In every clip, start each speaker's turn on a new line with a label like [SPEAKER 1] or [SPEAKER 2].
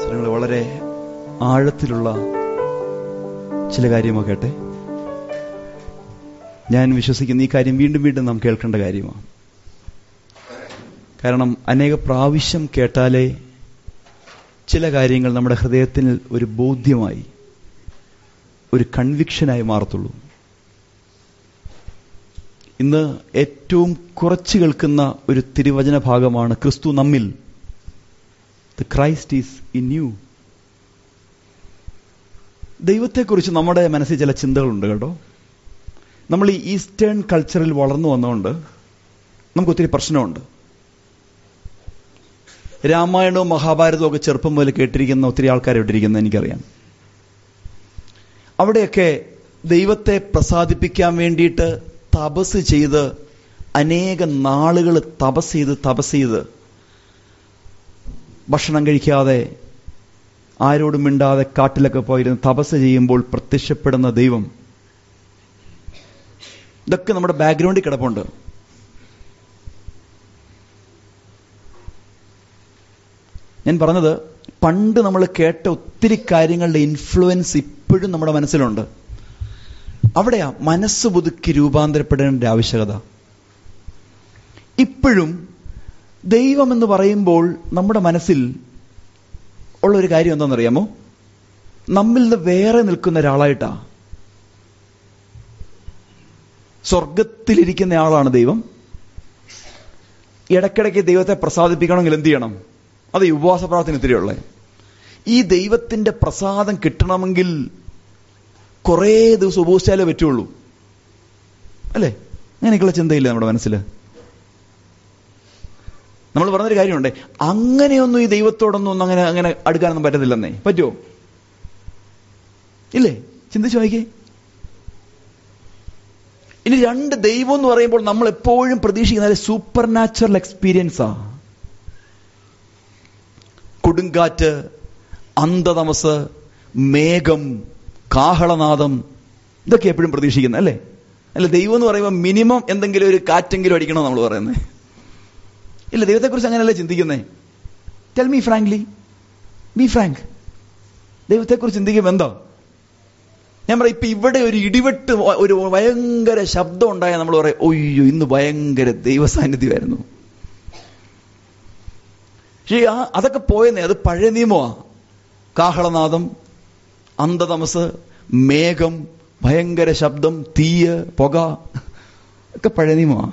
[SPEAKER 1] നിങ്ങൾ വളരെ ആഴത്തിലുള്ള ചില കാര്യമൊക്കെ കേട്ടെ ഞാൻ വിശ്വസിക്കുന്ന ഈ കാര്യം വീണ്ടും വീണ്ടും നാം കേൾക്കേണ്ട കാര്യമാണ് കാരണം അനേക പ്രാവശ്യം കേട്ടാലേ ചില കാര്യങ്ങൾ നമ്മുടെ ഹൃദയത്തിൽ ഒരു ബോധ്യമായി ഒരു കൺവിക്ഷനായി മാറത്തുള്ളൂ ഇന്ന് ഏറ്റവും കുറച്ച് കേൾക്കുന്ന ഒരു തിരുവചന ഭാഗമാണ് ക്രിസ്തു നമ്മിൽ the Christ is in you ദൈവത്തെക്കുറിച്ച് നമ്മുടെ മനസ്സിൽ ചില ചിന്തകളുണ്ട് കേട്ടോ നമ്മൾ ഈ ഈസ്റ്റേൺ കൾച്ചറിൽ വളർന്നു വന്നുകൊണ്ട് നമുക്ക് ഒത്തിരി പ്രശ്നമുണ്ട് രാമായണവും മഹാഭാരതവും ഒക്കെ ചെറുപ്പം മുതൽ കേട്ടിരിക്കുന്ന ഒത്തിരി ആൾക്കാർ ഇവിടെ ഇരിക്കുന്നത് എനിക്കറിയാം അവിടെയൊക്കെ ദൈവത്തെ പ്രസാദിപ്പിക്കാൻ വേണ്ടിയിട്ട് തപസ് ചെയ്ത് അനേക നാളുകൾ തപസ് ചെയ്ത് തപസ് ചെയ്ത് ഭക്ഷണം കഴിക്കാതെ ആരോടും മിണ്ടാതെ കാട്ടിലൊക്കെ പോയിരുന്ന് തപസ് ചെയ്യുമ്പോൾ പ്രത്യക്ഷപ്പെടുന്ന ദൈവം ഇതൊക്കെ നമ്മുടെ ബാക്ക്ഗ്രൗണ്ടിൽ കിടപ്പുണ്ട് ഞാൻ പറഞ്ഞത് പണ്ട് നമ്മൾ കേട്ട ഒത്തിരി കാര്യങ്ങളുടെ ഇൻഫ്ലുവൻസ് ഇപ്പോഴും നമ്മുടെ മനസ്സിലുണ്ട് അവിടെയാ മനസ്സ് പുതുക്കി രൂപാന്തരപ്പെടേണ്ട ആവശ്യകത ഇപ്പോഴും ദൈവം എന്ന് പറയുമ്പോൾ നമ്മുടെ മനസ്സിൽ ഉള്ള ഒരു കാര്യം എന്താണെന്നറിയാമോ നമ്മിൽ നിന്ന് വേറെ നിൽക്കുന്ന ഒരാളായിട്ടാ സ്വർഗത്തിലിരിക്കുന്ന ആളാണ് ദൈവം ഇടയ്ക്കിടയ്ക്ക് ദൈവത്തെ പ്രസാദിപ്പിക്കണമെങ്കിൽ എന്ത് ചെയ്യണം അത് ഈ ഉപവാസ പ്രാർത്ഥന ഇത്തിരിയുള്ളേ ഈ ദൈവത്തിന്റെ പ്രസാദം കിട്ടണമെങ്കിൽ കുറേ ദിവസം ഉപവസിച്ചാലേ പറ്റുള്ളൂ അല്ലേ അങ്ങനെയൊക്കെയുള്ള ചിന്തയില്ല നമ്മുടെ മനസ്സിൽ നമ്മൾ പറഞ്ഞൊരു കാര്യമുണ്ട് അങ്ങനെയൊന്നും ഈ ദൈവത്തോടൊന്നും ഒന്നും അങ്ങനെ അങ്ങനെ അടുക്കാനൊന്നും പറ്റത്തില്ലെന്നേ പറ്റുമോ ഇല്ലേ ചിന്തിച്ചു നോക്കിയേ ഇനി രണ്ട് ദൈവം എന്ന് പറയുമ്പോൾ നമ്മൾ എപ്പോഴും പ്രതീക്ഷിക്കുന്ന സൂപ്പർ നാച്ചുറൽ എക്സ്പീരിയൻസാ കൊടുങ്കാറ്റ് അന്ധതമസ് മേഘം കാഹളനാദം ഇതൊക്കെ എപ്പോഴും പ്രതീക്ഷിക്കുന്നത് അല്ലേ അല്ല ദൈവം എന്ന് പറയുമ്പോൾ മിനിമം എന്തെങ്കിലും ഒരു കാറ്റെങ്കിലും അടിക്കണം നമ്മൾ പറയുന്നത് ഇല്ല ദൈവത്തെക്കുറിച്ച് അങ്ങനെയല്ലേ ചിന്തിക്കുന്നേ tell me frankly be frank ദൈവത്തെക്കുറിച്ച് ചിന്തിക്കുമ്പോൾ എന്താ ഞാൻ പറയാം ഇപ്പൊ ഇവിടെ ഒരു ഇടിവെട്ട് ഒരു ഭയങ്കര ശബ്ദം ഉണ്ടായാൽ നമ്മൾ പറയാം ഒയ്യോ ഇന്ന് ഭയങ്കര ദൈവസാന്നിധ്യമായിരുന്നു പക്ഷേ ആ അതൊക്കെ പോയെന്നേ അത് പഴയ നിയമമാ കാഹളനാദം അന്ധതമസ് മേഘം ഭയങ്കര ശബ്ദം തീയ് പുക ഒക്കെ പഴയ നിയമമാ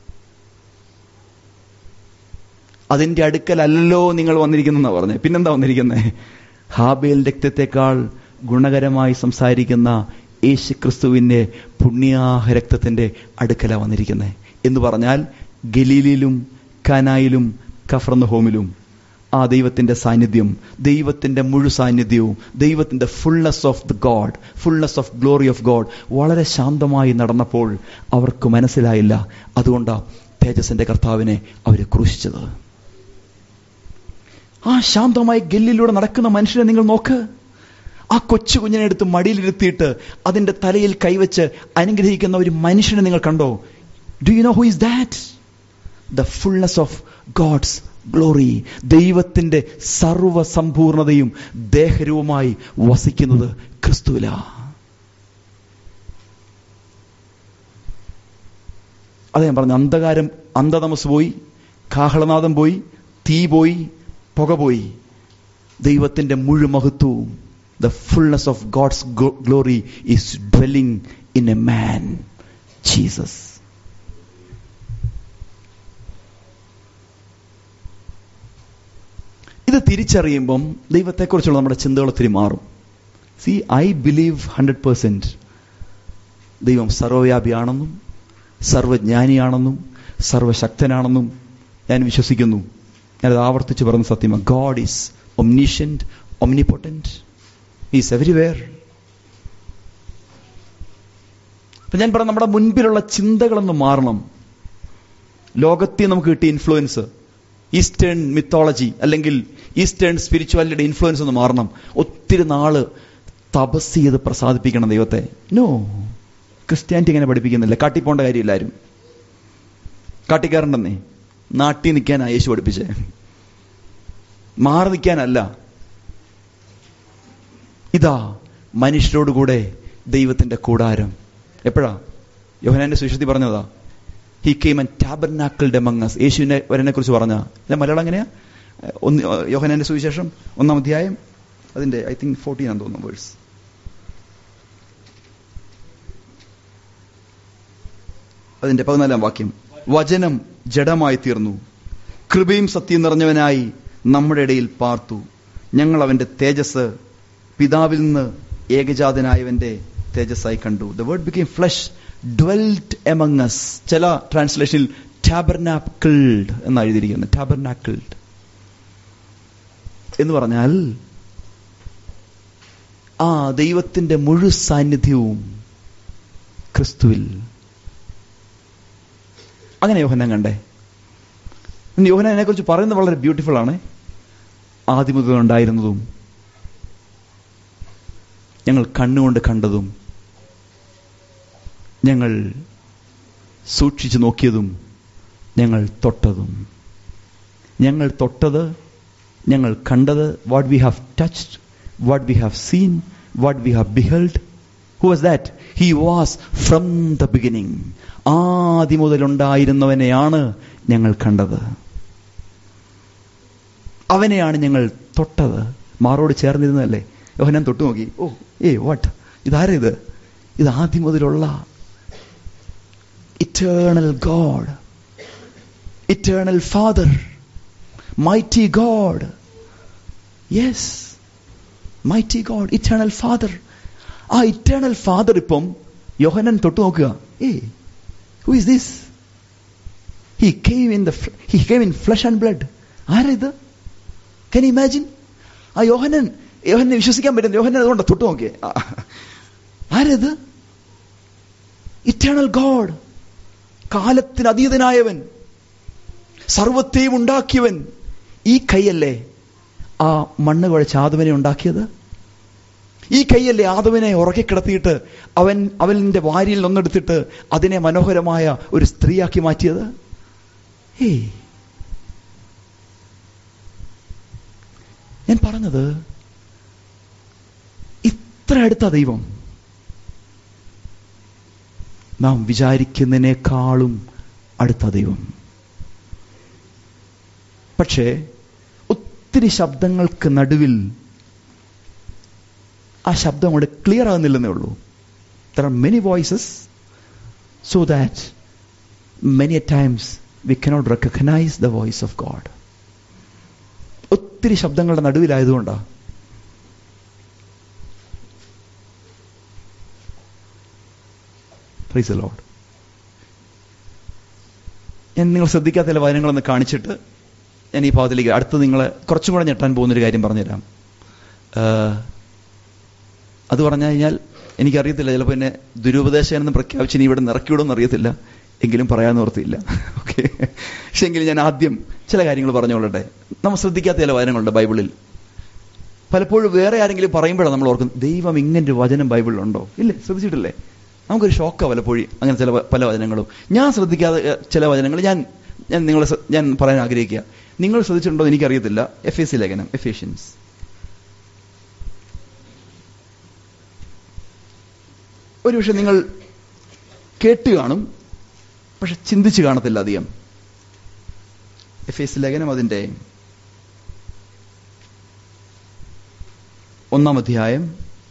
[SPEAKER 1] അതിന്റെ അടുക്കലല്ലോ നിങ്ങൾ വന്നിരിക്കുന്നെന്നാ പറഞ്ഞേ പിന്നെന്താ വന്നിരിക്കുന്നേ ഹാബേൽ രക്തത്തെക്കാൾ ഗുണകരമായി സംസാരിക്കുന്ന യേശു ക്രിസ്തുവിന്റെ പുണ്യാഹ രക്തത്തിന്റെ അടുക്കല വന്നിരിക്കുന്നത് എന്ന് പറഞ്ഞാൽ ഗലീലിലും കനായിലും കഫർന്ന ഹോമിലും ആ ദൈവത്തിന്റെ സാന്നിധ്യം ദൈവത്തിന്റെ മുഴു സാന്നിധ്യവും ദൈവത്തിന്റെ fullness of the God fullness of glory of God വളരെ ശാന്തമായി നടന്നപ്പോൾ അവർക്ക് മനസ്സിലായില്ല അതുകൊണ്ടാ തേജസിന്റെ കർത്താവിനെ അവരെ ക്രൂശിച്ചത് ആ ശാന്തമായി ഗല്ലിലൂടെ നടക്കുന്ന മനുഷ്യനെ നിങ്ങൾ നോക്ക് ആ കൊച്ചു കുഞ്ഞിനെ എടുത്ത് മടിയിലിരുത്തിയിട്ട് അതിന്റെ തലയിൽ കൈവച്ച് അനുഗ്രഹിക്കുന്ന ഒരു മനുഷ്യനെ നിങ്ങൾ കണ്ടോ do you know who is that the fullness of God's glory ദൈവത്തിന്റെ സർവസമ്പൂർണതയും ദേഹരൂപമായി വസിക്കുന്നത് ക്രിസ്തുവില അതെ ഞാൻ പറഞ്ഞു അന്ധകാരം അന്ധതമസ് പോയി കാഹളനാദം പോയി തീ പോയി പുക പോയി ദൈവത്തിന്റെ മുഴുമഹത്വവും the fullness of God's glory is dwelling in a man, Jesus. ഇത് തിരിച്ചറിയുമ്പം ദൈവത്തെക്കുറിച്ചുള്ള നമ്മുടെ ചിന്തകൾ ഒത്തിരി മാറും see I believe hundred percent ദൈവം സർവവ്യാപിയാണെന്നും സർവജ്ഞാനിയാണെന്നും സർവശക്തനാണെന്നും ഞാൻ വിശ്വസിക്കുന്നു ഞാനത് ആവർത്തിച്ച് പറഞ്ഞ സത്യമാണ് God is omniscient omnipotent is everywhere അപ്പൊ ഞാൻ പറഞ്ഞ നമ്മുടെ മുൻപിലുള്ള ചിന്തകളൊന്ന് മാറണം ലോകത്തിൽ നമുക്ക് കിട്ടിയ ഇൻഫ്ലുവൻസ് ഈസ്റ്റേൺ മിത്തോളജി അല്ലെങ്കിൽ ഈസ്റ്റേൺ സ്പിരിച്വാലിറ്റിയുടെ ഇൻഫ്ലുവൻസ് ഒന്ന് മാറണം ഒത്തിരി നാള് തപസ് ചെയ്ത് പ്രസാദിപ്പിക്കണം ദൈവത്തെ നോ ക്രിസ്ത്യാനിറ്റി ഇങ്ങനെ പഠിപ്പിക്കുന്നില്ല കാട്ടിപ്പോണ്ട കാര്യമില്ല ആരും കാട്ടിക്കാറുണ്ടെന്നേ നാട്ടി നിൽക്കാനാ യേശു പഠിപ്പിച്ചേ മാറി നിൽക്കാനല്ല ഇതാ മനുഷ്യരോടുകൂടെ ദൈവത്തിന്റെ കൂടാരം എപ്പോഴാ യോഹനാന്റെ സുവിശേഷത്തിൽ പറഞ്ഞതാ he came and tabernacled among us യേശുവിനെ വരനെ കുറിച്ച് പറഞ്ഞ അല്ല മലയാളം എങ്ങനെയാ ഒന്ന് യോഹനാന്റെ സുവിശേഷം ഒന്നാം അധ്യായം അതിന്റെ ഐ തിങ്ക് ഫോർട്ടീൻ ആണെന്ന് തോന്നുന്നു വേഴ്സ് അതിന്റെ പതിനാലാം വാക്യം വചനം ജഡമായി തീർന്നു കൃപയും സത്യം നിറഞ്ഞവനായി നമ്മുടെ ഇടയിൽ പാർത്തു ഞങ്ങൾ അവന്റെ തേജസ് പിതാവിൽ നിന്ന് ഏകജാതനായവന്റെ തേജസ്സായി കണ്ടു the word became flesh dwelt among us ചില ട്രാൻസ്ലേഷനിൽ ടാബർനാക്കിൾഡ് എന്ന് എഴുതിയിരിക്കുന്നത് ടാബർനാക്കിൾഡ് എന്ന് പറഞ്ഞാൽ ആ ദൈവത്തിന്റെ മുഴു സാന്നിധ്യവും ക്രിസ്തുവിൽ അങ്ങനെ യോഹനാൻ കണ്ടേ യോഹനാനെ കുറിച്ച് പറയുന്നത് വളരെ ബ്യൂട്ടിഫുൾ ആണ് ആദ്യം മുതൽ ഉണ്ടായിരുന്നതും ഞങ്ങൾ കണ്ണുകൊണ്ട് കണ്ടതും ഞങ്ങൾ സൂക്ഷിച്ചു നോക്കിയതും ഞങ്ങൾ തൊട്ടതും ഞങ്ങൾ തൊട്ടത് ഞങ്ങൾ കണ്ടത് what we have touched what we have seen what we have beheld who was that he was from the beginning ആദ്യം മുതലുണ്ടായിരുന്നവനെയാണ് ഞങ്ങൾ കണ്ടത് അവനെയാണ് ഞങ്ങൾ തൊട്ടത് മാറോട് ചേർന്നിരുന്നതല്ലേ യോഹനാൻ തൊട്ടു നോക്കി ഓ ഏ വാട്ട് ഇതാരാ ഇത് ഇത് ആദ്യം മുതലുള്ള eternal God eternal father mighty God yes mighty God eternal father ആ ഇറ്റേണൽ ഫാദർ ഇപ്പം യോഹനൻ തൊട്ടു നോക്കുക ഏ who is this he came in the he came in flesh and blood ആരാ ഇത് കൻ ഇമാജിൻ ആ യോഹനൻ യോഹനെ വിശ്വസിക്കാൻ പറ്റുന്ന യോഹനൻ അതുകൊണ്ട് തൊട്ടു നോക്കിയേ ആരത് ഇറ്റേണൽ ഗോഡ് കാലത്തിന് അതീതനായവൻ സർവത്തെയും ഉണ്ടാക്കിയവൻ ഈ കൈയല്ലേ ആ മണ്ണ് കുഴച്ച് ആദവനെ ഉണ്ടാക്കിയത് ഈ കൈയല്ലേ ആദവനെ ഉറക്കി കിടത്തിയിട്ട് അവൻ അവന്റെ വാരിയിൽ ഒന്നെടുത്തിട്ട് അതിനെ മനോഹരമായ ഒരു സ്ത്രീയാക്കി മാറ്റിയത് ഏയ് ഞാൻ പറഞ്ഞത് ഇത്ര അടുത്ത ദൈവം നാം വിചാരിക്കുന്നതിനേക്കാളും അടുത്ത ദൈവം പക്ഷേ ഒത്തിരി ശബ്ദങ്ങൾക്ക് നടുവിൽ ആ ശബ്ദം അവിടെ ക്ലിയർ ആകുന്നില്ലെന്നേ ഉള്ളൂ there are many voices so that many times we cannot recognise the voice of God ഒത്തിരി ശബ്ദങ്ങളുടെ നടുവിലായതുകൊണ്ടാണ് പ്രൈസ് ലോഡ് ഞാൻ നിങ്ങൾ ശ്രദ്ധിക്കാത്ത ചില വചനങ്ങളൊന്ന് കാണിച്ചിട്ട് ഞാൻ ഈ ഭാഗത്തിലേക്ക് അടുത്ത് നിങ്ങളെ കുറച്ചും കൂടെ ഞെട്ടാൻ പോകുന്നൊരു കാര്യം പറഞ്ഞുതരാം അത് പറഞ്ഞു കഴിഞ്ഞാൽ എനിക്കറിയത്തില്ല ചിലപ്പോൾ എന്നെ ദുരുപദേശം എന്ന് പ്രഖ്യാപിച്ച് ഇനി ഇവിടെ നിറക്കിവിടുമെന്ന് അറിയത്തില്ല എങ്കിലും പറയാൻ ഓർത്തില്ല ഓക്കെ പക്ഷെ എങ്കിലും ഞാൻ ആദ്യം ചില കാര്യങ്ങൾ പറഞ്ഞുകൊള്ളട്ടെ നമ്മൾ ശ്രദ്ധിക്കാത്ത ചില വചനങ്ങളുണ്ട് ബൈബിളിൽ പലപ്പോഴും വേറെ ആരെങ്കിലും പറയുമ്പോഴാണ് നമ്മൾ ഓർക്കുന്നത് ദൈവം ഇങ്ങനൊരു വചനം ബൈബിളിലുണ്ടോ ഇല്ലേ ശ്രദ്ധിച്ചിട്ടില്ലേ നമുക്കൊരു ഷോക്കാ പലപ്പോഴും അങ്ങനെ ചില പല വചനങ്ങളും ഞാൻ ശ്രദ്ധിക്കാതെ ചില വചനങ്ങൾ ഞാൻ ഞാൻ നിങ്ങളെ ഞാൻ പറയാൻ ആഗ്രഹിക്കുക നിങ്ങൾ ശ്രദ്ധിച്ചിട്ടുണ്ടോ എന്ന് എനിക്കറിയത്തില്ല എഫ് എസ് സി ലേഖനം എഫേഷ്യൻസ് ഒരുപക്ഷെ നിങ്ങൾ കേട്ട് കാണും പക്ഷെ ചിന്തിച്ച് കാണത്തില്ല അധികം എഫ് എസ് ലേഖനം അതിന്റെ ഒന്നാം അധ്യായം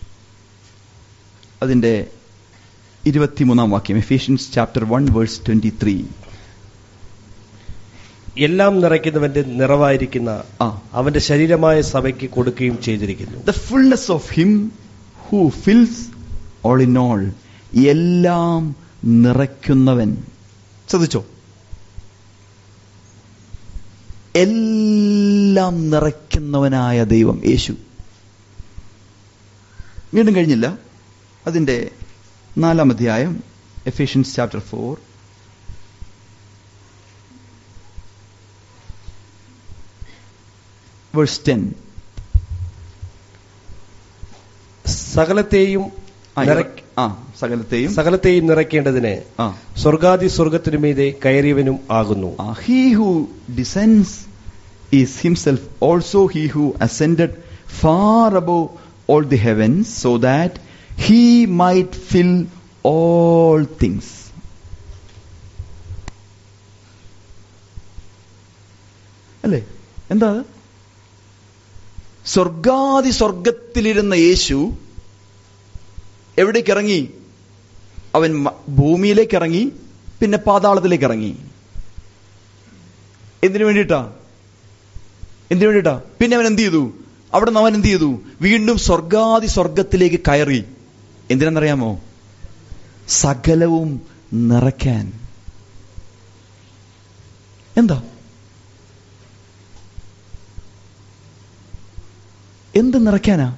[SPEAKER 1] അതിന്റെ ഇരുപത്തിമൂന്നാം വാക്യം Ephesians chapter one verse twenty three
[SPEAKER 2] എല്ലാം നിറയ്ക്കുന്നവന്റെ നിറവായിരിക്കുന്ന
[SPEAKER 1] ആ
[SPEAKER 2] അവന്റെ ശരീരമായ സഭയ്ക്ക് കൊടുക്കുകയും ചെയ്തിരിക്കുന്നു
[SPEAKER 1] the fullness of him who fills all in all എല്ലാം നിറയ്ക്കുന്നവൻ ശ്രദ്ധിച്ചോ എല്ലാം നിറയ്ക്കുന്നവനായ ദൈവം യേശു വീണ്ടും കഴിഞ്ഞില്ല അതിന്റെ നാലാം അധ്യായം Ephesians chapter four verse ten
[SPEAKER 2] സകലത്തെയും നിറയ്ക്ക-
[SPEAKER 1] ആ സകലത്തെയും
[SPEAKER 2] സകലത്തെയും നിറയ്ക്കേണ്ടതിന്
[SPEAKER 1] ആ
[SPEAKER 2] സ്വർഗാദി സ്വർഗത്തിനു മീതെ കയറിയവനും ആകുന്നു
[SPEAKER 1] Uh, he who descends is himself also he who ascended far above all the heavens so that he might fill all things. അല്ലേ എന്താ അത്? സ്വർഗാദി സ്വർഗത്തിലിരുന്ന യേശു എവിടേക്ക് ഇറങ്ങി അവൻ മ- ഭൂമിയിലേക്ക് ഇറങ്ങി പിന്നെ പാതാളത്തിലേക്ക് ഇറങ്ങി എന്തിനു വേണ്ടിയിട്ടാ എന്തിനു വേണ്ടിയിട്ടാ പിന്നെ അവൻ എന്ത് ചെയ്തു അവിടെ നിന്ന് അവൻ എന്ത് ചെയ്തു വീണ്ടും സ്വർഗാദി സ്വർഗത്തിലേക്ക് കയറി എന്തിനെന്നറിയാമോ സകലവും നിറയ്ക്കാൻ എന്താ എന്ത് നിറയ്ക്കാനാ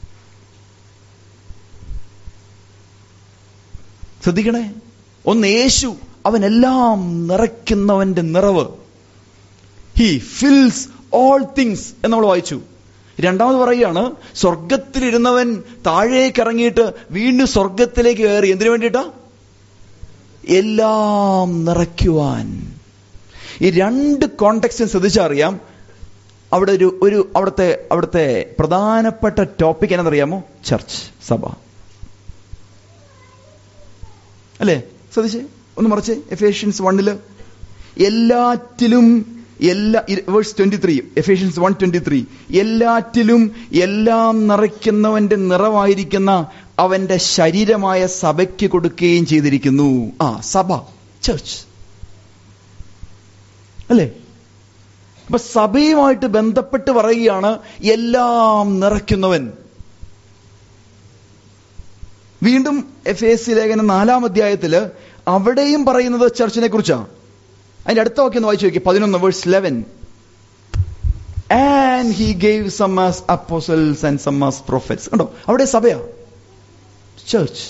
[SPEAKER 1] ശ്രദ്ധിക്കണേ ഒന്ന് യേശു അവനെല്ലാം നിറയ്ക്കുന്നവന്റെ നിറവ് ഹി ഫിൽസ് ഓൾ തിങ്സ് എന്ന് നമ്മൾ വായിച്ചു രണ്ടാമത് പറയുകയാണ് സ്വർഗത്തിലിരുന്നവൻ താഴേക്ക് ഇറങ്ങിയിട്ട് വീണ്ടും സ്വർഗത്തിലേക്ക് കയറി എന്തിനു വേണ്ടിയിട്ടാ എല്ലാം നിറയ്ക്കുവാൻ ഈ രണ്ട് കോണ്ടെക്സ്റ്റും ശ്രദ്ധിച്ചറിയാം അവിടെ ഒരു ഒരു അവിടുത്തെ അവിടുത്തെ പ്രധാനപ്പെട്ട ടോപ്പിക് എന്നറിയാമോ ചർച്ച് സഭ അല്ലേ ശ്രദ്ധിച്ചേ ഒന്ന് മറിച്ചേ എഫേഷ്യൻസ് വണ്ണില് എല്ലാറ്റിലും എല്ലാ verse twenty three Ephesians one twenty three എല്ലാറ്റിലും എല്ലാം നിറയ്ക്കുന്നവന്റെ നിറമായിരിക്കുന്ന അവന്റെ ശരീരമായ സഭയ്ക്ക് കൊടുക്കുകയും ചെയ്തിരിക്കുന്നു ആ സഭ ചർച്ച് അല്ലേ അപ്പൊ സഭയുമായിട്ട് ബന്ധപ്പെട്ട് പറയുകയാണ് എല്ലാം നിറയ്ക്കുന്നവൻ വീണ്ടും എഫ് എസ് ലേഖനം നാലാം അധ്യായത്തില് അവിടെയും പറയുന്നത് ചർച്ചിനെ കുറിച്ചാണ് അതിന്റെ അടുത്ത വാക്യം ഒന്ന് വായിച്ചു നോക്കി പതിനൊന്ന് verse eleven and he gave some as apostles and some as prophets കണ്ടോ അവിടെ സഭയാ ചർച്ച്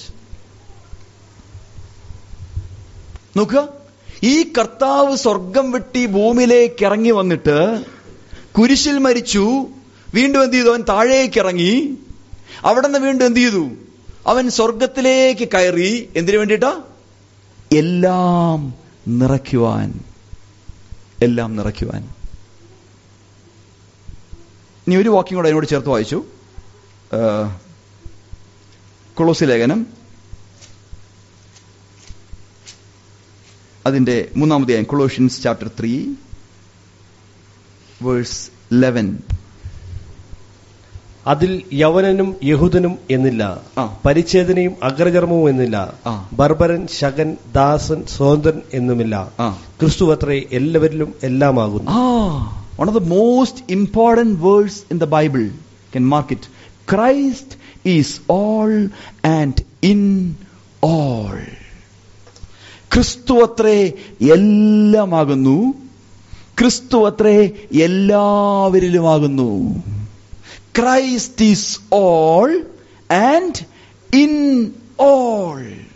[SPEAKER 1] നോക്കുക ഈ കർത്താവ് സ്വർഗം വെട്ടി ഭൂമിയിലേക്ക് ഇറങ്ങി വന്നിട്ട് കുരിശിൽ മരിച്ചു വീണ്ടും എന്ത് ചെയ്തു അവൻ താഴേക്ക് ഇറങ്ങി അവിടെ നിന്ന് വീണ്ടും എന്ത് ചെയ്തു അവൻ സ്വർഗത്തിലേക്ക് കയറി എന്തിനു വേണ്ടിയിട്ടാ എല്ലാം നിറയ്ക്കുവാൻ എല്ലാം നിറയ്ക്കുവാൻ ഇനി ഒരു വാക്യം കൂടെ അതിനോട് ചേർത്ത് വായിച്ചു കൊളോസി ലേഖനം അതിന്റെ മൂന്നാമത്തെ Colossians chapter three verse eleven
[SPEAKER 2] അതിൽ യവനനും യഹൂദനും എന്നില്ല
[SPEAKER 1] ആ.
[SPEAKER 2] പരിച്ഛേദനയും അഗ്രചർമ്മവും എന്നില്ല
[SPEAKER 1] ആ.
[SPEAKER 2] ബർബരൻ ശകൻ ദാസൻ സ്വതന്ത്രൻ എന്നുമില്ല
[SPEAKER 1] ആ
[SPEAKER 2] ക്രിസ്തു അത്രേ എല്ലാവരിലും എല്ലാമാകുന്നു
[SPEAKER 1] Ah, one of the most important words in the Bible. Can mark it. Christ is all and in all. ക്രിസ്തു അത്രേ എല്ലാമാകുന്നു ക്രിസ്തു അത്രേ എല്ലാവരിലുമാകുന്നു Christ is all and in all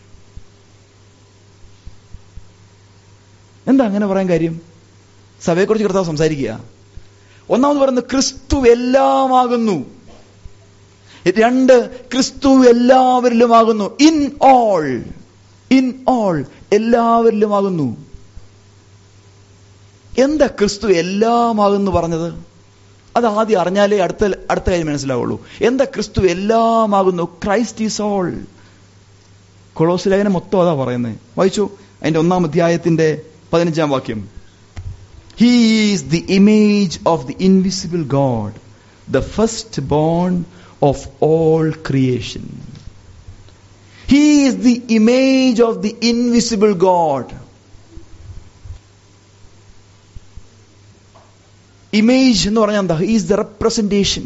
[SPEAKER 1] എന്താ അങ്ങനെ പറയാൻ കാര്യം സഭയെക്കുറിച്ച് കർത്താവ് സംസാരിക്കുക ഒന്നാമത് പറയുന്നത് ക്രിസ്തു എല്ലാമാകുന്നു രണ്ട് ക്രിസ്തു എല്ലാവരിലുമാകുന്നു ഇൻ ഓൾ ഇൻ ഓൾ എല്ലാവരിലുമാകുന്നു എന്താ ക്രിസ്തു എല്ലാമാകുന്നു പറഞ്ഞത് അത് ആദ്യം അറിഞ്ഞാലേ അടുത്ത അടുത്ത കാര്യം മനസ്സിലാവുള്ളൂ എന്താ ക്രിസ്തു എല്ലാമാകുന്നു ക്രൈസ്റ്റ് ഈസ് ഓൾ കൊളോസ് ലേഖനം മൊത്തം അതാ പറയുന്നത് വായിച്ചു അതിന്റെ ഒന്നാം അധ്യായത്തിന്റെ പതിനഞ്ചാം വാക്യം He is the image of the invisible God, the firstborn of all creation. He is the image of the invisible God. Image എന്ന് പറഞ്ഞാൽ എന്താ is the representation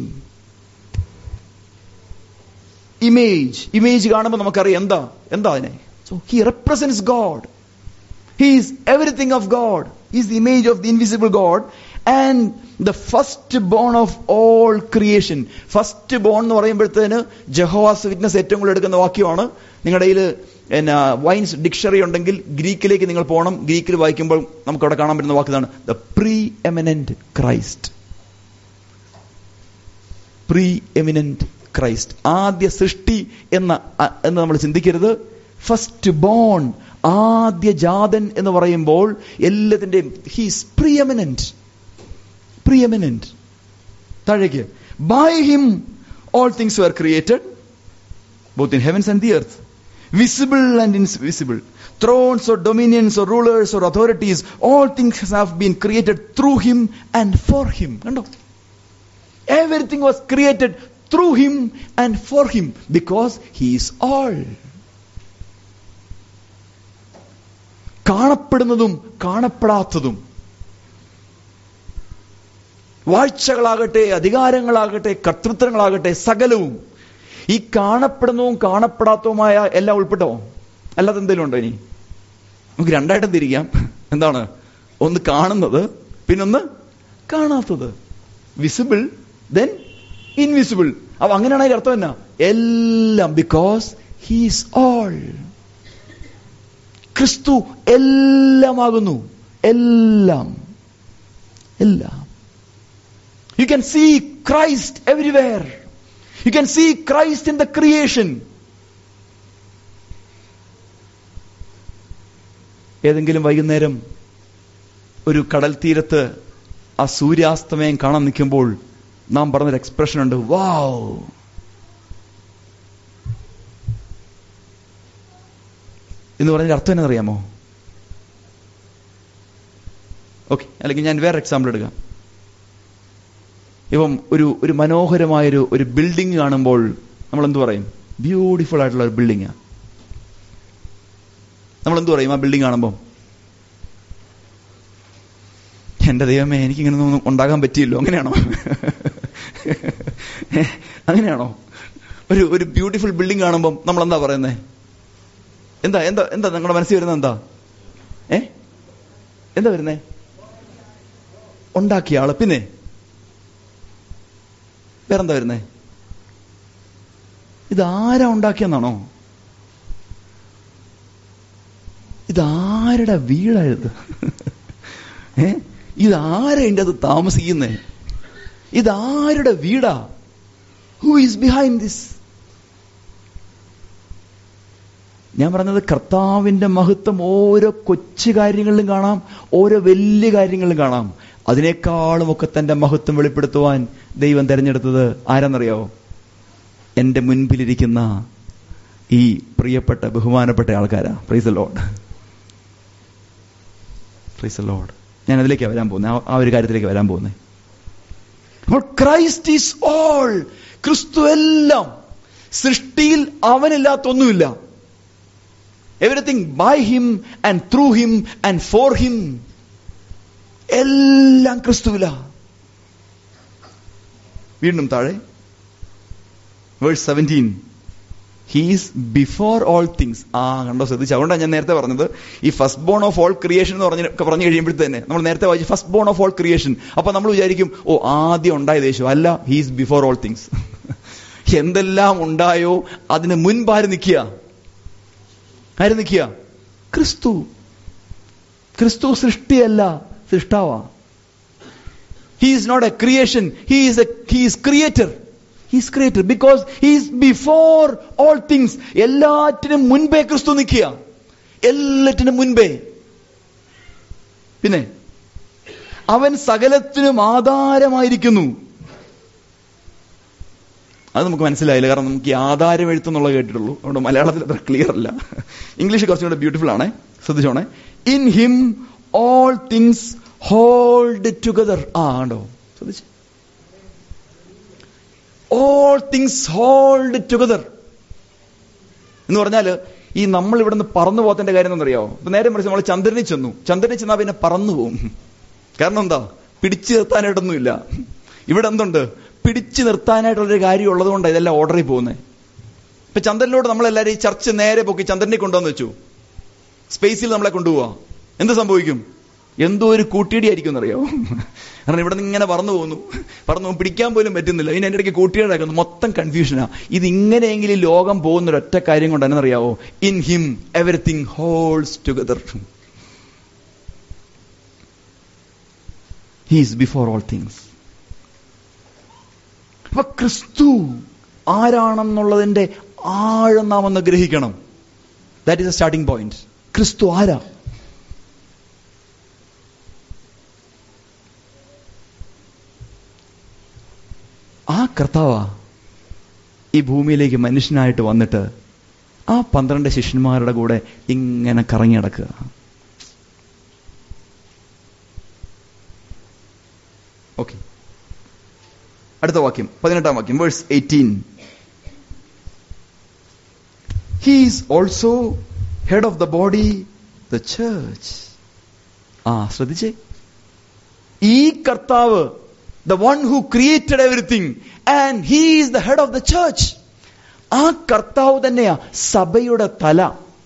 [SPEAKER 1] image image കാണുമ്പോൾ നമുക്കറിയാം എന്താ എന്താ അതിനെ so he represents God He is everything of God. He is the image of the invisible God and the firstborn of all creation. First born എന്ന് പറയുമ്പോഴത്തേന് ജഹോവാസ് വിറ്റ്നസ് ഏറ്റവും കൂടുതൽ എടുക്കുന്ന വാക്യമാണ് നിങ്ങളുടെ കയ്യിൽ എന്നാ വൈൻസ് ഡിക്ഷണറി ഉണ്ടെങ്കിൽ ഗ്രീക്കിലേക്ക് നിങ്ങൾ പോകണം ഗ്രീക്കിൽ വായിക്കുമ്പോൾ നമുക്ക് അവിടെ കാണാൻ പറ്റുന്ന വാക്കിതാണ് the preeminent Christ preeminent Christ ആദ്യ സൃഷ്ടി എന്ന അ- എന്ന് നമ്മൾ ചിന്തിക്കരുത് ഫസ്റ്റ് ബോൺ ആദ്യ ജാതൻ എന്ന് പറയുമ്പോൾ എല്ലാത്തിന്റെയും ഹീസ് പ്രിയമിനന്റ് പ്രിയമിനന്റ് താഴേക്ക് by him All things were created, both in heavens and the earth, visible and invisible. Thrones or dominions or rulers or authorities, all things have been created through him and for him. കണ്ടോ Everything was created through him and for him because he is all. കാണപ്പെടുന്നതും കാണപ്പെടാത്തതും വാഴ്ചകളാകട്ടെ അധികാരങ്ങളാകട്ടെ കർത്തൃത്വങ്ങളാകട്ടെ സകലവും ഈ കാണപ്പെടുന്നതും കാണപ്പെടാത്തതുമായ എല്ലാം ഉൾപ്പെട്ടോ അല്ലാതെ എന്തെങ്കിലും ഉണ്ടോ ഇനി നമുക്ക് രണ്ടായിട്ട് തിരിക്കാം എന്താണ് ഒന്ന് കാണുന്നത് പിന്നൊന്ന് കാണാത്തത് വിസിബിൾ ദെൻ ഇൻവിസിബിൾ അപ്പൊ അങ്ങനെയാണെങ്കിൽ അർത്ഥം എന്നാ എല്ലാം ബിക്കോസ് ഹീസ് ഓൾ ക്രിസ്തു എല്ലാമാകുന്നു എല്ലാം എല്ലാം you can see Christ everywhere you can see Christ in the creation ഏതെങ്കിലും വൈകുന്നേരം ഒരു കടൽ തീരത്ത് ആ സൂര്യാസ്തമയം കാണാൻ നിൽക്കുമ്പോൾ നാം പറഞ്ഞൊരു എക്സ്പ്രഷൻ ഉണ്ട് വാവ് എന്ന് പറഞ്ഞതിന്റെ അർത്ഥം എന്നറിയാമോ ഓക്കെ അല്ലെങ്കിൽ ഞാൻ വേറെ എക്സാമ്പിൾ എടുക്കാം ഇപ്പം ഒരു ഒരു മനോഹരമായൊരു ഒരു ബിൽഡിംഗ് കാണുമ്പോൾ നമ്മൾ എന്തു പറയും ബ്യൂട്ടിഫുൾ ആയിട്ടുള്ള ഒരു ബിൽഡിംഗാണ് നമ്മൾ എന്തു പറയും ആ ബിൽഡിംഗ് കാണുമ്പോൾ എന്റെ ദൈവമേ എനിക്കിങ്ങനെ ഒന്നും ഉണ്ടാകാൻ പറ്റിയല്ലോ അങ്ങനെയാണോ അങ്ങനെയാണോ ഒരു ഒരു ബ്യൂട്ടിഫുൾ ബിൽഡിംഗ് കാണുമ്പോൾ നമ്മൾ എന്താ പറയുന്നത് എന്താ എന്താ എന്താ നിങ്ങളുടെ മനസ്സിൽ വരുന്നത് എന്താ ഏ എന്താ വരുന്നേ ഉണ്ടാക്കിയ ആള് പിന്നെ വേറെന്താ വരുന്നേ ഇതാരാ ഉണ്ടാക്കിയെന്നാണോ ഇതാരുടെ വീടായത് ഏ ഇതാരാ എൻ്റെ അത് താമസിക്കുന്നേ ഇതാരുടെ വീടാ ഹു ഈസ് ബിഹൈൻഡ് ദിസ് ഞാൻ പറഞ്ഞത് കർത്താവിന്റെ മഹത്വം ഓരോ കൊച്ചു കാര്യങ്ങളിലും കാണാം ഓരോ വലിയ കാര്യങ്ങളിലും കാണാം അതിനേക്കാളും ഒക്കെ തന്റെ മഹത്വം വെളിപ്പെടുത്തുവാൻ ദൈവം തെരഞ്ഞെടുത്തത് ആരെന്നറിയാവോ എന്റെ മുൻപിലിരിക്കുന്ന ഈ പ്രിയപ്പെട്ട ബഹുമാനപ്പെട്ട ആൾക്കാരാ പ്രൈസ് ലോഡ് പ്രൈസ് ലോഡ് ഞാൻ അതിലേക്ക് വരാൻ പോകുന്നത് ആ ഒരു കാര്യത്തിലേക്ക് വരാൻ പോകുന്നത് അപ്പോൾ ക്രൈസ്റ്റ് ഈസ് ഓൾ ക്രിസ്തു എല്ലാം സൃഷ്ടിയിൽ അവനില്ലാത്തൊന്നുമില്ല everything by him and through him and for him എല്ലാം ക്രിസ്തുവില വീണ്ടും താഴെ verse seventeen he's before all things ആ കണ്ടോ ശ്രദ്ധിച്ചു അതുകൊണ്ടാണ് ഞാൻ നേരത്തെ പറഞ്ഞത് ഈ first born of all creation എന്ന് പറഞ്ഞ് പറഞ്ഞു കഴിയുമ്പോഴത്തെ തന്നെ നമ്മൾ നേരത്തെ വായിച്ചു first born of all creation അപ്പൊ നമ്മൾ വിചാരിക്കും ഓ ആദ്യം ഉണ്ടായത് യേശു അല്ല ഹീസ് ബിഫോർ ഓൾ തിങ്സ് എന്തെല്ലാം ഉണ്ടായോ അതിന് മുൻപാര് നിൽക്കുക ആര് നിൽക്കുക ക്രിസ്തു ക്രിസ്തു സൃഷ്ടിയല്ല സൃഷ്ടാവാ he is not a creation he is a he is creator he's creator because he's before all things എല്ലാറ്റിനും മുൻപേ ക്രിസ്തു നിൽക്കുക എല്ലാറ്റിനും മുൻപേ പിന്നെ അവൻ സകലത്തിനും ആധാരമായിരിക്കുന്നു അത് നമുക്ക് മനസ്സിലായില്ല കാരണം നമുക്ക് ഈ ആധാരം എഴുത്തെന്നുള്ളത് കേട്ടിട്ടുള്ളൂ അതുകൊണ്ട് മലയാളത്തിൽ അത്ര ക്ലിയർ അല്ല ഇംഗ്ലീഷ് കുറച്ചും കൂടെ ബ്യൂട്ടിഫുൾ ആണേ ശ്രദ്ധിച്ചോണേ in him all things hold together ആ കണ്ടോ ശ്രദ്ധിച്ചു ഓൾ തിങ്സ് ഹോൾഡ് ടുഗദർ എന്ന് പറഞ്ഞാല് ഈ നമ്മൾ ഇവിടെ നിന്ന് പറന്നു പോകത്തിന്റെ കാര്യം എന്നറിയാവോ ഇപ്പൊ നേരെ മറിച്ച് നമ്മൾ ചന്ദ്രനിൽ ചെന്നു ചന്ദ്രനിൽ ചെന്നാൽ പിന്നെ പറന്നു പോകും കാരണം എന്താ പിടിച്ചു നിർത്താനായിട്ടൊന്നുമില്ല ഇവിടെ എന്തുണ്ട് പിടിച്ചു നിർത്താനായിട്ടുള്ളൊരു കാര്യം ഉള്ളതുകൊണ്ട് ഇതെല്ലാം ഓർഡറിൽ പോകുന്നത് ഇപ്പൊ ചന്ദ്രനിലോട്ട് നമ്മളെല്ലാവരും ഈ ചർച്ച് നേരെ പൊക്കി ചന്ദ്രനിൽ കൊണ്ടുവന്ന് വെച്ചു സ്പേസിൽ നമ്മളെ കൊണ്ടുപോവാ എന്ത് സംഭവിക്കും എന്തോ ഒരു കൂട്ടിയടി ആയിരിക്കും എന്നറിയാവോ കാരണം ഇവിടെ നിന്ന് ഇങ്ങനെ പറന്നു പോകുന്നു പറന്നു പോകും പിടിക്കാൻ പോലും പറ്റുന്നില്ല ഇനി എൻ്റെ ഇടയ്ക്ക് കൂട്ടിയടാക്കുന്നു മൊത്തം കൺഫ്യൂഷനാ ഇത് ഇങ്ങനെയെങ്കിലും ലോകം പോകുന്ന ഒരൊറ്റ കാര്യം കൊണ്ട് എന്നറിയാവോ in him everything holds together he's before all things അപ്പൊ ക്രിസ്തു ആരാണെന്നുള്ളതിന്റെ ആഴം നാം ഒന്ന് ഗ്രഹിക്കണം that is a starting point ക്രിസ്തു ആരാ ആ കർത്താവാ ഈ ഭൂമിയിലേക്ക് മനുഷ്യനായിട്ട് വന്നിട്ട് ആ പന്ത്രണ്ട് ശിഷ്യന്മാരുടെ കൂടെ ഇങ്ങനെ കറങ്ങി നടക്കുക ഓക്കെ അടുത്ത വാക്യം പതിനെട്ടാം വാക്യം verse eighteen he's also head of the body the church ആ ശ്രദ്ധിച്ചേ ഈ കർത്താവ് the one who created everything and he is the head of the church ആ കർത്താവ് തന്നെയാ സഭയുടെ തല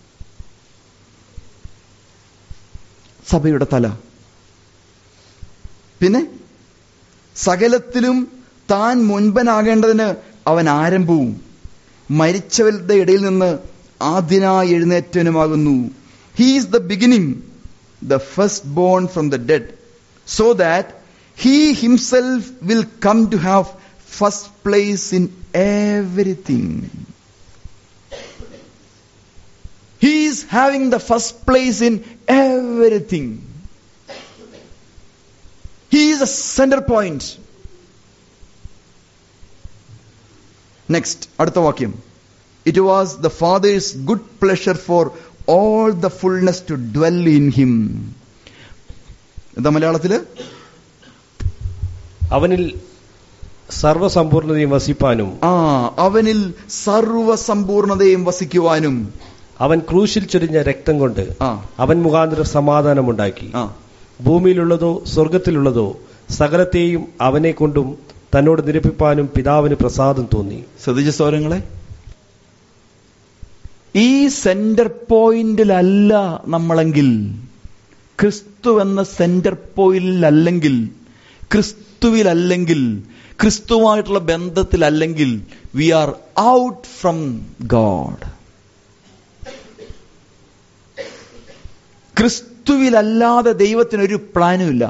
[SPEAKER 1] സഭയുടെ തല പിന്നെ സകലത്തിലും താൻ മുൻപനാകേണ്ടതിന് അവൻ ആരംഭവും മരിച്ചവരുടെ ഇടയിൽ നിന്ന് ആദ്യനായി എഴുന്നേറ്റവനുമാകുന്നു he's the beginning the first born from the dead so that he himself will come to have first place in everything he is having the first place in everything he is a centre point next അടുത്ത വാക്യം it was the father's good pleasure for all the fullness to dwell in him എന്താ മലയാളത്തില്
[SPEAKER 2] അവനിൽ സർവസമ്പൂർണതയും വസിപ്പാനും
[SPEAKER 1] ആ അവനിൽ സർവസമ്പൂർണതയും വസിക്കുവാനും
[SPEAKER 2] അവൻ ക്രൂശിൽ ചൊരിഞ്ഞ രക്തം കൊണ്ട്
[SPEAKER 1] ആ
[SPEAKER 2] അവൻ മുഖാന്തരം സമാധാനമുണ്ടാക്കി
[SPEAKER 1] ആ
[SPEAKER 2] ഭൂമിയിലുള്ളതോ സ്വർഗത്തിലുള്ളതോ സകലത്തെയും അവനെ കൊണ്ടും തന്നോട് നിരപ്പിപ്പാനും പിതാവിന് പ്രസാദം തോന്നി
[SPEAKER 1] ശ്രദ്ധിച്ച സ്വരങ്ങളെ ഈ സെന്റർ പോയിന്റിലല്ല നമ്മളെങ്കിൽ ക്രിസ്തു എന്ന സെന്റർ പോയിന്റിലല്ലെങ്കിൽ ക്രിസ്തുവിലല്ലെങ്കിൽ ക്രിസ്തുവായിട്ടുള്ള ബന്ധത്തിലല്ലെങ്കിൽ we are out from God ക്രിസ്തുവിലല്ലാതെ ദൈവത്തിന് ഒരു പ്ലാനും ഇല്ല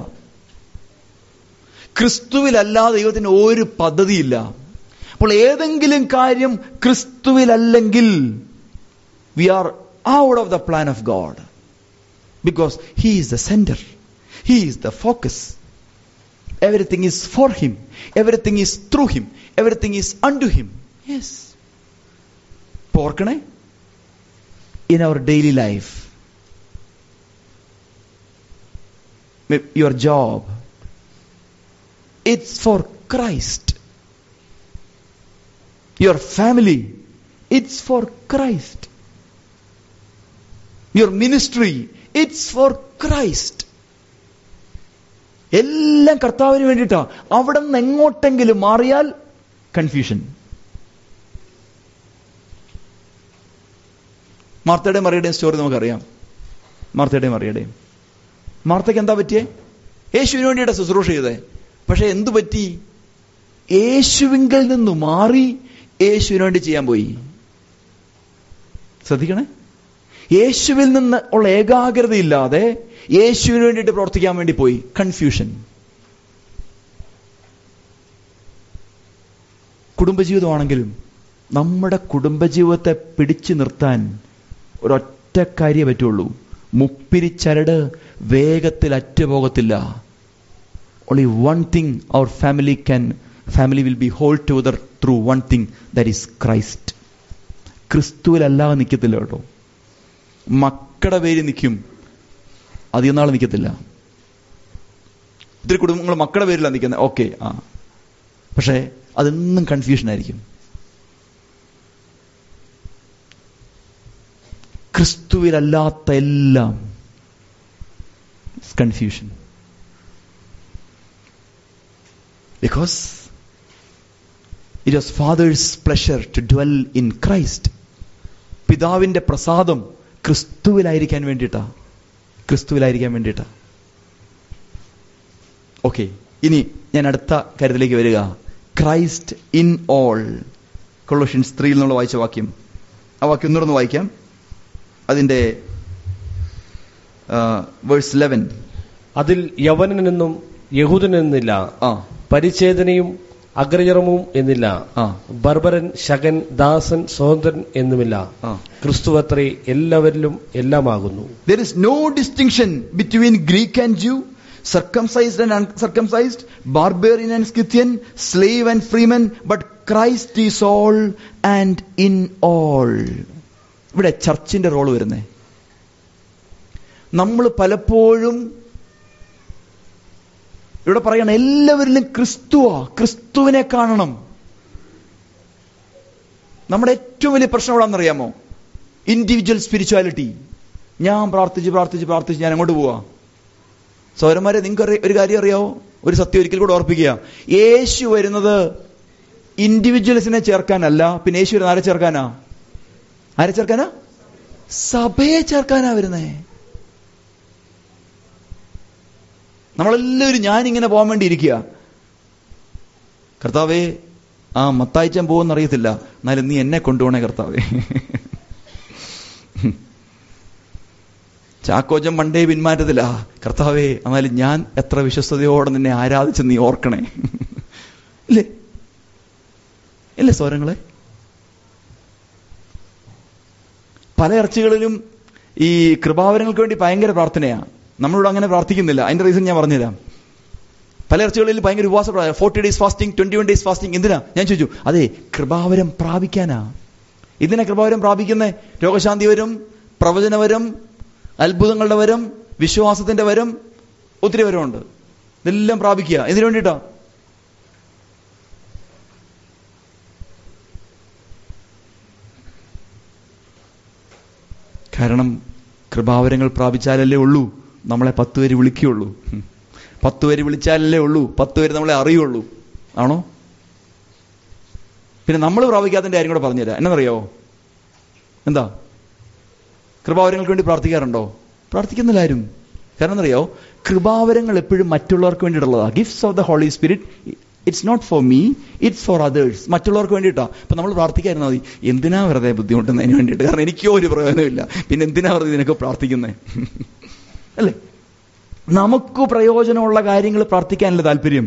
[SPEAKER 1] ക്രിസ്തുവിലല്ലാതെ ദൈവത്തിന് ഒരു പദ്ധതിയില്ല അപ്പോൾ ഏതെങ്കിലും കാര്യം ക്രിസ്തുവിലല്ലെങ്കിൽ we are out of the plan of God because he is the centre he is the focus everything is for him everything is through him everything is unto him yes ഓർക്കണേ in our daily life your job it's for Christ. Your family, it's for Christ. Your ministry, it's for Christ. എല്ലാം കർത്താവിന് വേണ്ടിയിട്ടാ അവിടെ നിന്ന് എങ്ങോട്ടെങ്കിലും മാറിയാൽ confusion മാർത്തയുടെയും മറിയുടെയും story നമുക്കറിയാം മാർത്തയുടെയും മറിയുടെയും മാർത്തയ്ക്ക് എന്താ പറ്റിയേ യേശുവിന് വേണ്ടിയിട്ട് ശുശ്രൂഷ ചെയ്തേ പക്ഷെ എന്തു പറ്റി യേശുവിങ്കൽ നിന്ന് മാറി യേശുവിന് വേണ്ടി ചെയ്യാൻ പോയി ശ്രദ്ധിക്കണേ യേശുവിൽ നിന്ന് ഉള്ള ഏകാഗ്രതയില്ലാതെ യേശുവിന് വേണ്ടിയിട്ട് പ്രവർത്തിക്കാൻ വേണ്ടി പോയി കൺഫ്യൂഷൻ കുടുംബജീവിതമാണെങ്കിലും നമ്മുടെ കുടുംബജീവിതത്തെ പിടിച്ചു നിർത്താൻ ഒരൊറ്റ കാര്യമേ പറ്റുള്ളൂ മുപ്പിരിച്ചരട് വേഗത്തിൽ അറ്റുപോകത്തില്ല only one thing our family can family will be hold together through one thing that is christ ക്രിസ്തുവിലല്ലാതെ നിൽക്കത്തില്ല കേട്ടോ മക്കളുടെ പേര് നിൽക്കും അധികം നാൾ നിൽക്കത്തില്ല ഒത്തിരി കുടുംബങ്ങൾ മക്കളുടെ പേരിലാണ് നിൽക്കുന്നത് ഓക്കെ ആ പക്ഷേ അതെന്നും കൺഫ്യൂഷൻ ആയിരിക്കും ക്രിസ്തുവിലല്ലാത്ത എല്ലാം confusion because it was father's pleasure to dwell in Christ. പിതാവിന്റെ പ്രസാദം ക്രിസ്തുവിലായിരിക്കാൻ വേണ്ടിയിട്ടാ ക്രിസ്തുവിലായിരിക്കാൻ വേണ്ടിയിട്ടാ ഓക്കെ ഇനി ഞാൻ അടുത്ത കാര്യത്തിലേക്ക് വരിക ക്രൈസ്റ്റ് ഇൻ ഓൾ കൊളോഷ്യൻസ് ത്രീയിൽ നിന്നുള്ള വായിച്ച വാക്യം ആ വാക്യം ഒന്നുകൂടെ വായിക്കാം അതിന്റെ വേഴ്സ് ലെവൻ
[SPEAKER 2] അതിൽ യവനെന്നും യഹൂദനെന്നില്ല
[SPEAKER 1] ആ
[SPEAKER 2] പരിച്ഛേദനയും അഗ്രചർമ്മവും എന്നില്ല
[SPEAKER 1] ആ
[SPEAKER 2] ബർബരൻ ശകൻ ദാസൻ സ്വതന്ത്രൻ എന്നുമില്ല
[SPEAKER 1] ആ
[SPEAKER 2] ക്രിസ്തുവത്രേ എല്ലാവരിലും എല്ലാമാകുന്നു
[SPEAKER 1] There is no distinction between Greek and Jew, circumcised and uncircumcised, barbarian and Scythian, slave and freeman, but Christ is all and in all ഇവിടെ ചർച്ചിന്റെ റോൾ വരുന്നേ നമ്മൾ പലപ്പോഴും ഇവിടെ പറയണം എല്ലാവരിലും ക്രിസ്തുവാ ക്രിസ്തുവിനെ കാണണം നമ്മുടെ ഏറ്റവും വലിയ പ്രശ്നം എവിടാണെന്നറിയാമോ ഇൻഡിവിജ്വൽ സ്പിരിച്വാലിറ്റി ഞാൻ പ്രാർത്ഥിച്ച് പ്രാർത്ഥിച്ച് പ്രാർത്ഥിച്ച് ഞാൻ അങ്ങോട്ട് പോവാ സൗരന്മാരെ നിങ്ങൾക്ക് ഒരു കാര്യം അറിയാവോ ഒരു സത്യം ഒരിക്കൽ കൂടെ ഓർപ്പിക്കുക യേശു വരുന്നത് ഇൻഡിവിജ്വൽസിനെ ചേർക്കാനല്ല പിന്നെ യേശു വരുന്നത് ആരെ ചേർക്കാനാ ആരെ ചേർക്കാനാ സഭയെ ചേർക്കാനാ വരുന്നേ നമ്മളെല്ലാവരും ഞാനിങ്ങനെ പോകാൻ വേണ്ടി ഇരിക്കുക കർത്താവേ ആ മത്തായിച്ചാൻ പോകുമെന്ന് അറിയത്തില്ല എന്നാലും നീ എന്നെ കൊണ്ടുപോണേ കർത്താവേ ചാക്കോച്ചൻ പണ്ടേ പിന്മാറ്റത്തില്ല കർത്താവേ എന്നാലും ഞാൻ എത്ര വിശ്വസ്തയോടെ നിന്നെ ആരാധിച്ച് നീ ഓർക്കണേ ഇല്ലേ ഇല്ലേ സ്വരങ്ങളെ പല ഇറച്ചികളിലും ഈ കൃപാവരങ്ങൾക്ക് വേണ്ടി ഭയങ്കര പ്രാർത്ഥനയാ നമ്മളിവിടെ അങ്ങനെ പ്രാർത്ഥിക്കുന്നില്ല അതിന്റെ റീസൺ ഞാൻ പറഞ്ഞുതരാം പല ഇറച്ചികളിൽ ഭയങ്കര ഉപവാസ forty days fasting twenty one days fasting എന്തിനാ ഞാൻ ചോദിച്ചു അതെ കൃപാവരം പ്രാപിക്കാനാ ഇതിനെ കൃപാവരം പ്രാപിക്കുന്നേ രോഗശാന്തി വരും പ്രവചന വരും അത്ഭുതങ്ങളുടെ വരും വിശ്വാസത്തിന്റെ വരും ഒത്തിരി വരമുണ്ട് ഇതെല്ലാം പ്രാപിക്കുക ഇതിനു വേണ്ടിയിട്ടാ കാരണം കൃപാവരങ്ങൾ പ്രാപിച്ചാലല്ലേ ഉള്ളൂ നമ്മളെ പത്ത് പേര് വിളിക്കുകയുള്ളൂ പത്ത് പേര് വിളിച്ചാലല്ലേ ഉള്ളൂ പത്ത് പേര് നമ്മളെ അറിയുള്ളൂ ആണോ പിന്നെ നമ്മൾ പ്രാപിക്കാത്തതിന്റെ കാര്യം കൂടെ പറഞ്ഞുതരാം എന്നറിയോ എന്താ കൃപാവരങ്ങൾക്ക് വേണ്ടി പ്രാർത്ഥിക്കാറുണ്ടോ പ്രാർത്ഥിക്കുന്നില്ല ആരും കാരണം എന്നറിയോ കൃപാവരങ്ങൾ എപ്പോഴും മറ്റുള്ളവർക്ക് വേണ്ടിയിട്ടുള്ളതാ gifts of the Holy Spirit it's not for me it's for others മറ്റുള്ളവർക്ക് വേണ്ടിയിട്ടാ അപ്പൊ നമ്മൾ പ്രാർത്ഥിക്കായിരുന്നാൽ മതി എന്തിനാ വെറുതെ ബുദ്ധിമുട്ടുന്നതിന് വേണ്ടിയിട്ട് കാരണം എനിക്കോ ഒരു പ്രയോജനമില്ല പിന്നെ എന്തിനാ വെറുതെ ഇതിനൊക്കെ പ്രാർത്ഥിക്കുന്നത് അല്ലേ നമുക്ക് പ്രയോജനമുള്ള കാര്യങ്ങൾ പ്രാർത്ഥിക്കാനല്ലേ താല്പര്യം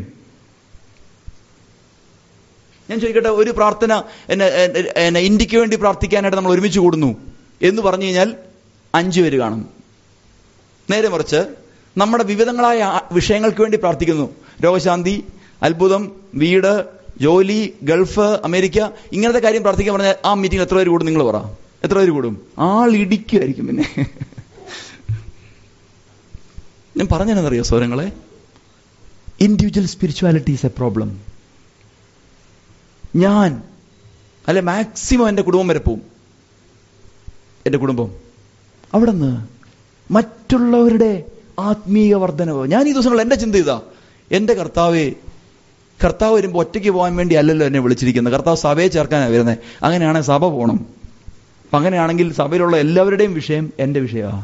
[SPEAKER 1] ഞാൻ ചോദിക്കട്ടെ ഒരു പ്രാർത്ഥന എന്നെ എന്നെ ഇന്ത്യക്ക് വേണ്ടി പ്രാർത്ഥിക്കാനായിട്ട് നമ്മൾ ഒരുമിച്ച് കൂടുന്നു എന്ന് പറഞ്ഞു കഴിഞ്ഞാൽ അഞ്ചു പേര് കാണും നേരെ മറിച്ച് നമ്മുടെ വിവിധങ്ങളായ വിഷയങ്ങൾക്ക് വേണ്ടി പ്രാർത്ഥിക്കുന്നു രോഗശാന്തി അത്ഭുതം വീട് ജോലി ഗൾഫ് അമേരിക്ക ഇങ്ങനത്തെ കാര്യം പ്രാർത്ഥിക്കാൻ പറഞ്ഞാൽ ആ മീറ്റിംഗ് എത്ര പേര് കൂടും നിങ്ങൾ പറ എത്ര പേര് കൂടും ആൾ ഇടിക്കുമായിരിക്കും പിന്നെ ഞാൻ പറഞ്ഞതെന്നറിയോ സ്വരങ്ങളെ individual spirituality is a problem ഞാൻ അല്ലെ മാക്സിമം എൻ്റെ കുടുംബം വരെ പോവും എൻ്റെ കുടുംബം അവിടെ നിന്ന് മറ്റുള്ളവരുടെ ആത്മീയ വർധനവ് ഞാൻ ഈ ദിവസങ്ങൾ എൻ്റെ ചിന്ത ഇതാ എൻ്റെ കർത്താവെ കർത്താവ് വരുമ്പോൾ ഒറ്റയ്ക്ക് പോകാൻ വേണ്ടി അല്ലല്ലോ എന്നെ വിളിച്ചിരിക്കുന്നത് കർത്താവ് സഭയെ ചേർക്കാനാണ് വരുന്നത് അങ്ങനെയാണെങ്കിൽ സഭ പോകണം അപ്പൊ അങ്ങനെയാണെങ്കിൽ സഭയിലുള്ള എല്ലാവരുടെയും വിഷയം എൻ്റെ വിഷയമാണ്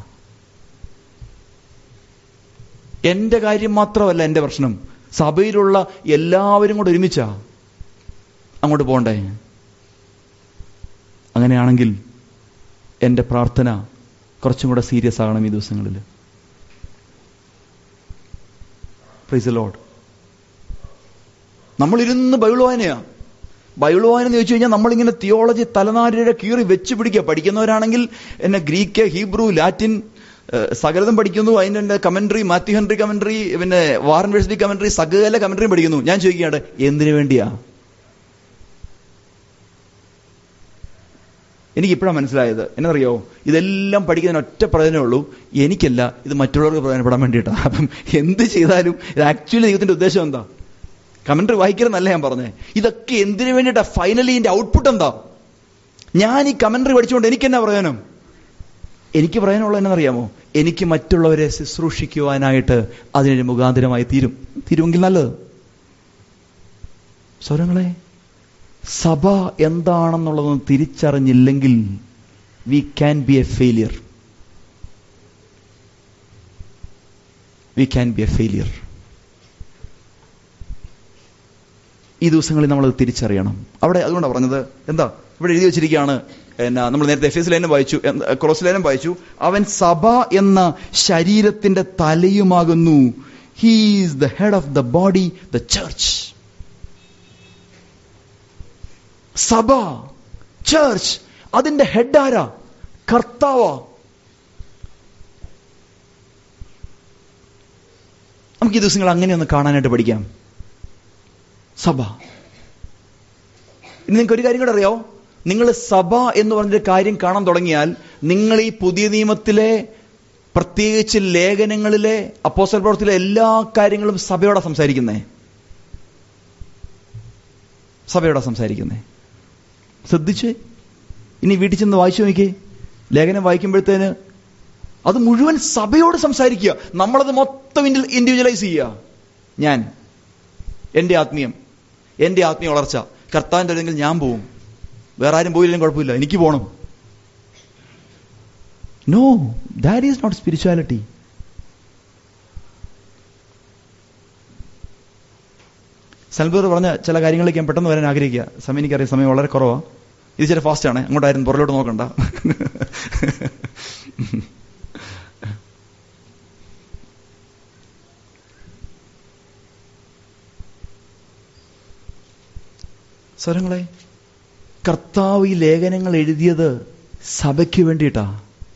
[SPEAKER 1] എന്റെ കാര്യം മാത്രമല്ല എന്റെ പ്രശ്നം സഭയിലുള്ള എല്ലാവരും കൂടെ ഒരുമിച്ചാ അങ്ങോട്ട് പോണ്ടേ അങ്ങനെയാണെങ്കിൽ എന്റെ പ്രാർത്ഥന കുറച്ചും കൂടെ സീരിയസ് ആകണം ഈ ദിവസങ്ങളിൽ പ്രൈസ് ലോഡ് നമ്മളിരുന്ന് ബൈബിൾ വായനയാ ബൈബിൾ വായന എന്ന് ചോദിച്ചു കഴിഞ്ഞാൽ നമ്മളിങ്ങനെ തിയോളജി തലനാരിയുടെ കീറി വെച്ച് പിടിക്കുക പഠിക്കുന്നവരാണെങ്കിൽ എന്നെ ഗ്രീക്ക് ഹീബ്രു ലാറ്റിൻ സകലതും പഠിക്കുന്നു അതിന്റെ കമന്ററി മാത്യു ഹെൻറി കമന്ററി പിന്നെ വാറൻ വേഴ്സിറ്റി കമന്ററി സകല കമന്ററിയും പഠിക്കുന്നു ഞാൻ ചോദിക്കുകയാണ് എന്തിനു വേണ്ടിയാ എനിക്ക് ഇപ്പോഴാണ് മനസ്സിലായത് എന്നറിയോ ഇതെല്ലാം പഠിക്കുന്നതിന് ഒറ്റ പ്രയോജനമേ ഉള്ളൂ എനിക്കല്ല ഇത് മറ്റുള്ളവർക്ക് പ്രയോജനപ്പെടാൻ വേണ്ടിയിട്ടാണ് അപ്പം എന്ത് ചെയ്താലും ഇത് ആക്ച്വലി ദൈവത്തിന്റെ ഉദ്ദേശം എന്താ കമന്ററി വായിക്കരുന്നല്ല ഞാൻ പറഞ്ഞേ ഇതൊക്കെ എന്തിനു വേണ്ടിയിട്ടാ ഫൈനലി ഇതിന്റെ ഔട്ട്പുട്ട് എന്താ ഞാൻ ഈ കമന്ററി പഠിച്ചുകൊണ്ട് എനിക്ക് എന്നാ പ്രയോജനം എനിക്ക് പറയാനുള്ള എന്നറിയാമോ എനിക്ക് മറ്റുള്ളവരെ ശുശ്രൂഷിക്കുവാനായിട്ട് അതിനൊരു മുഖാന്തരമായി തീരും തീരുമെങ്കിൽ നല്ലത് സ്വരങ്ങളെ സഭ എന്താണെന്നുള്ളതൊന്നും തിരിച്ചറിഞ്ഞില്ലെങ്കിൽ we can be a failure we can be a failure ഈ ദിവസങ്ങളിൽ നമ്മൾ തിരിച്ചറിയണം അവിടെ അതുകൊണ്ടാണ് പറഞ്ഞത് എന്താ ഇവിടെ എഴുതി വെച്ചിരിക്കുകയാണ് എന്നാ നമ്മൾ നേരത്തെ എഫ് എസ് ലേനം വായിച്ചു ക്രോസ് ലേനം വായിച്ചു അവൻ സഭ എന്ന ശരീരത്തിന്റെ തലയുമാകുന്നു he's the head of the body the church സഭ ചർച്ച് അതിന്റെ ഹെഡ് ആരാ കർത്താവ നമുക്ക് ഈ ദിവസങ്ങൾ അങ്ങനെ ഒന്ന് കാണാനായിട്ട് പഠിക്കാം സഭ ഇനി നിങ്ങൾക്ക് ഒരു കാര്യം കൂടെ അറിയാവോ നിങ്ങൾ സഭ എന്ന് പറഞ്ഞൊരു കാര്യം കാണാൻ തുടങ്ങിയാൽ നിങ്ങൾ ഈ പുതിയ നിയമത്തിലെ പ്രത്യേകിച്ച് ലേഖനങ്ങളിലെ അപ്പോസ്റ്റൽ പ്രവർത്തിയിലെ എല്ലാ കാര്യങ്ങളും സഭയോടെ സംസാരിക്കുന്നേ സഭയോടെ സംസാരിക്കുന്നേ ശ്രദ്ധിച്ച് ഇനി വീട്ടിൽ ചെന്ന് വായിച്ചു നോക്കിയേ ലേഖനം വായിക്കുമ്പോഴത്തേന് അത് മുഴുവൻ സഭയോട് സംസാരിക്കുക നമ്മളത് മൊത്തം ഇൻഡിവിജ്വലൈസ് ചെയ്യുക ഞാൻ എന്റെ ആത്മീയം എന്റെ ആത്മീയ വളർച്ച കർത്താവിന്റെ അല്ലെങ്കിൽ ഞാൻ പോവും വേറെ ആരും പോയില്ലെങ്കിലും കുഴപ്പമില്ല എനിക്ക് പോകണം no that is not spirituality സൽബീർ പറഞ്ഞ ചില കാര്യങ്ങളിലേക്ക് ഞാൻ പെട്ടെന്ന് വരാൻ ആഗ്രഹിക്കുക സമയം എനിക്കറിയാം സമയം വളരെ കുറവാണ് ഇത് ചില ഫാസ്റ്റ് ആണ് അങ്ങോട്ടായിരുന്നു പുറകിലോട്ട് നോക്കണ്ട സ്വരങ്ങളെ കർത്താവ് ഈ ലേഖനങ്ങൾ എഴുതിയത് സഭയ്ക്ക് വേണ്ടിയിട്ടാ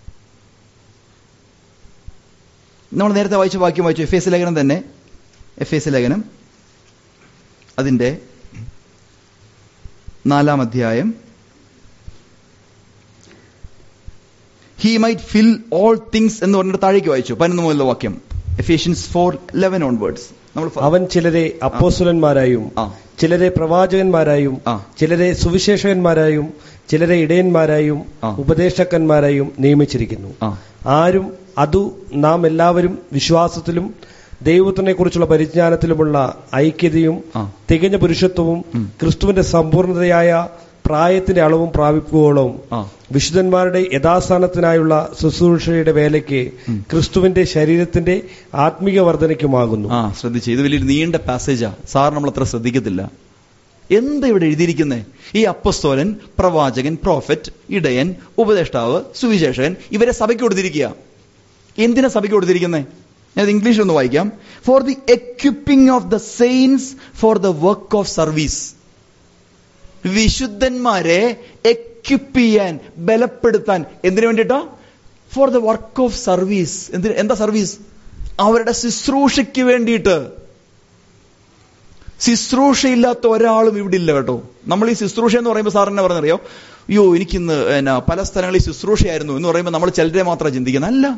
[SPEAKER 1] നമ്മൾ നേരത്തെ വായിച്ച വാക്യം വായിച്ചു എഫ് എസ് ലേഖനം തന്നെ എഫ് എസ് ലേഖനം അതിന്റെ നാലാം അധ്യായം he might fill all things എന്ന് പറഞ്ഞിട്ട് താഴേക്ക് വായിച്ചു പതിനൊന്ന് മുതലുള്ള വാക്യം എഫേഷ്യൻസ് ഫോർ ലെവൻ ഓൺവേർഡ്സ് നമ്മൾ ഫ-
[SPEAKER 2] അവൻ ചിലരെ അപ്പോസ്തലന്മാരായും
[SPEAKER 1] ആ
[SPEAKER 2] ചിലരെ പ്രവാചകന്മാരായും
[SPEAKER 1] ആ.
[SPEAKER 2] ചിലരെ സുവിശേഷകന്മാരായും ചിലരെ ഇടയന്മാരായും
[SPEAKER 1] ആ.
[SPEAKER 2] ഉപദേശകന്മാരായും നിയമിച്ചിരിക്കുന്നു
[SPEAKER 1] ആ
[SPEAKER 2] ആരും അതു നാം എല്ലാവരും വിശ്വാസത്തിലും ദൈവത്തിനെ കുറിച്ചുള്ള പരിജ്ഞാനത്തിലുമുള്ള ഐക്യതയും
[SPEAKER 1] ആ.
[SPEAKER 2] തികഞ്ഞ പുരുഷത്വവും
[SPEAKER 1] ഉം.
[SPEAKER 2] ക്രിസ്തുവിന്റെ സമ്പൂർണതയായ പ്രായത്തിന്റെ അളവും പ്രാപിക്കുവോളവും
[SPEAKER 1] ആ
[SPEAKER 2] വിശുദ്ധന്മാരുടെ യഥാസ്ഥാനത്തിനായുള്ള ശുശ്രൂഷയുടെ വേലയ്ക്ക് ക്രിസ്തുവിന്റെ ശരീരത്തിന്റെ ആത്മീക വർധനയ്ക്കുമാകുന്നു
[SPEAKER 1] ആ ശ്രദ്ധിച്ചു ഇത് വലിയൊരു നീണ്ട പാസേജാ സാർ നമ്മൾ അത്ര ശ്രദ്ധിക്കത്തില്ല എന്താ ഇവിടെ എഴുതിയിരിക്കുന്നത് ഈ അപ്പസ്തോലൻ പ്രവാചകൻ പ്രോഫറ്റ് ഇടയൻ ഉപദേഷ്ടാവ് സുവിശേഷകൻ ഇവരെ സഭയ്ക്ക് കൊടുത്തിരിക്കുക എന്തിനാ സഭയ്ക്ക് കൊടുത്തിരിക്കുന്നത് ഞാൻ ഇംഗ്ലീഷിൽ ഒന്ന് വായിക്കാം for the equipping of the saints for the work of service വിശുദ്ധന്മാരെ എക്യുപ്പ് ചെയ്യാൻ ബലപ്പെടുത്താൻ എന്തിനു വേണ്ടിയിട്ടാ for the work of service എന്തിന് എന്താ സർവീസ് അവരുടെ ശുശ്രൂഷയ്ക്ക് വേണ്ടിയിട്ട് ശുശ്രൂഷയില്ലാത്ത ഒരാളും ഇവിടെ ഇല്ല കേട്ടോ നമ്മൾ ഈ ശുശ്രൂഷ എന്ന് പറയുമ്പോൾ സാർ എന്നെ പറഞ്ഞറിയോ അയ്യോ എനിക്കിന്ന് എന്നാ പല സ്ഥലങ്ങളിൽ ശുശ്രൂഷയായിരുന്നു എന്ന് പറയുമ്പോൾ നമ്മൾ ചിലരെ മാത്രം ചിന്തിക്കുന്നത് അല്ല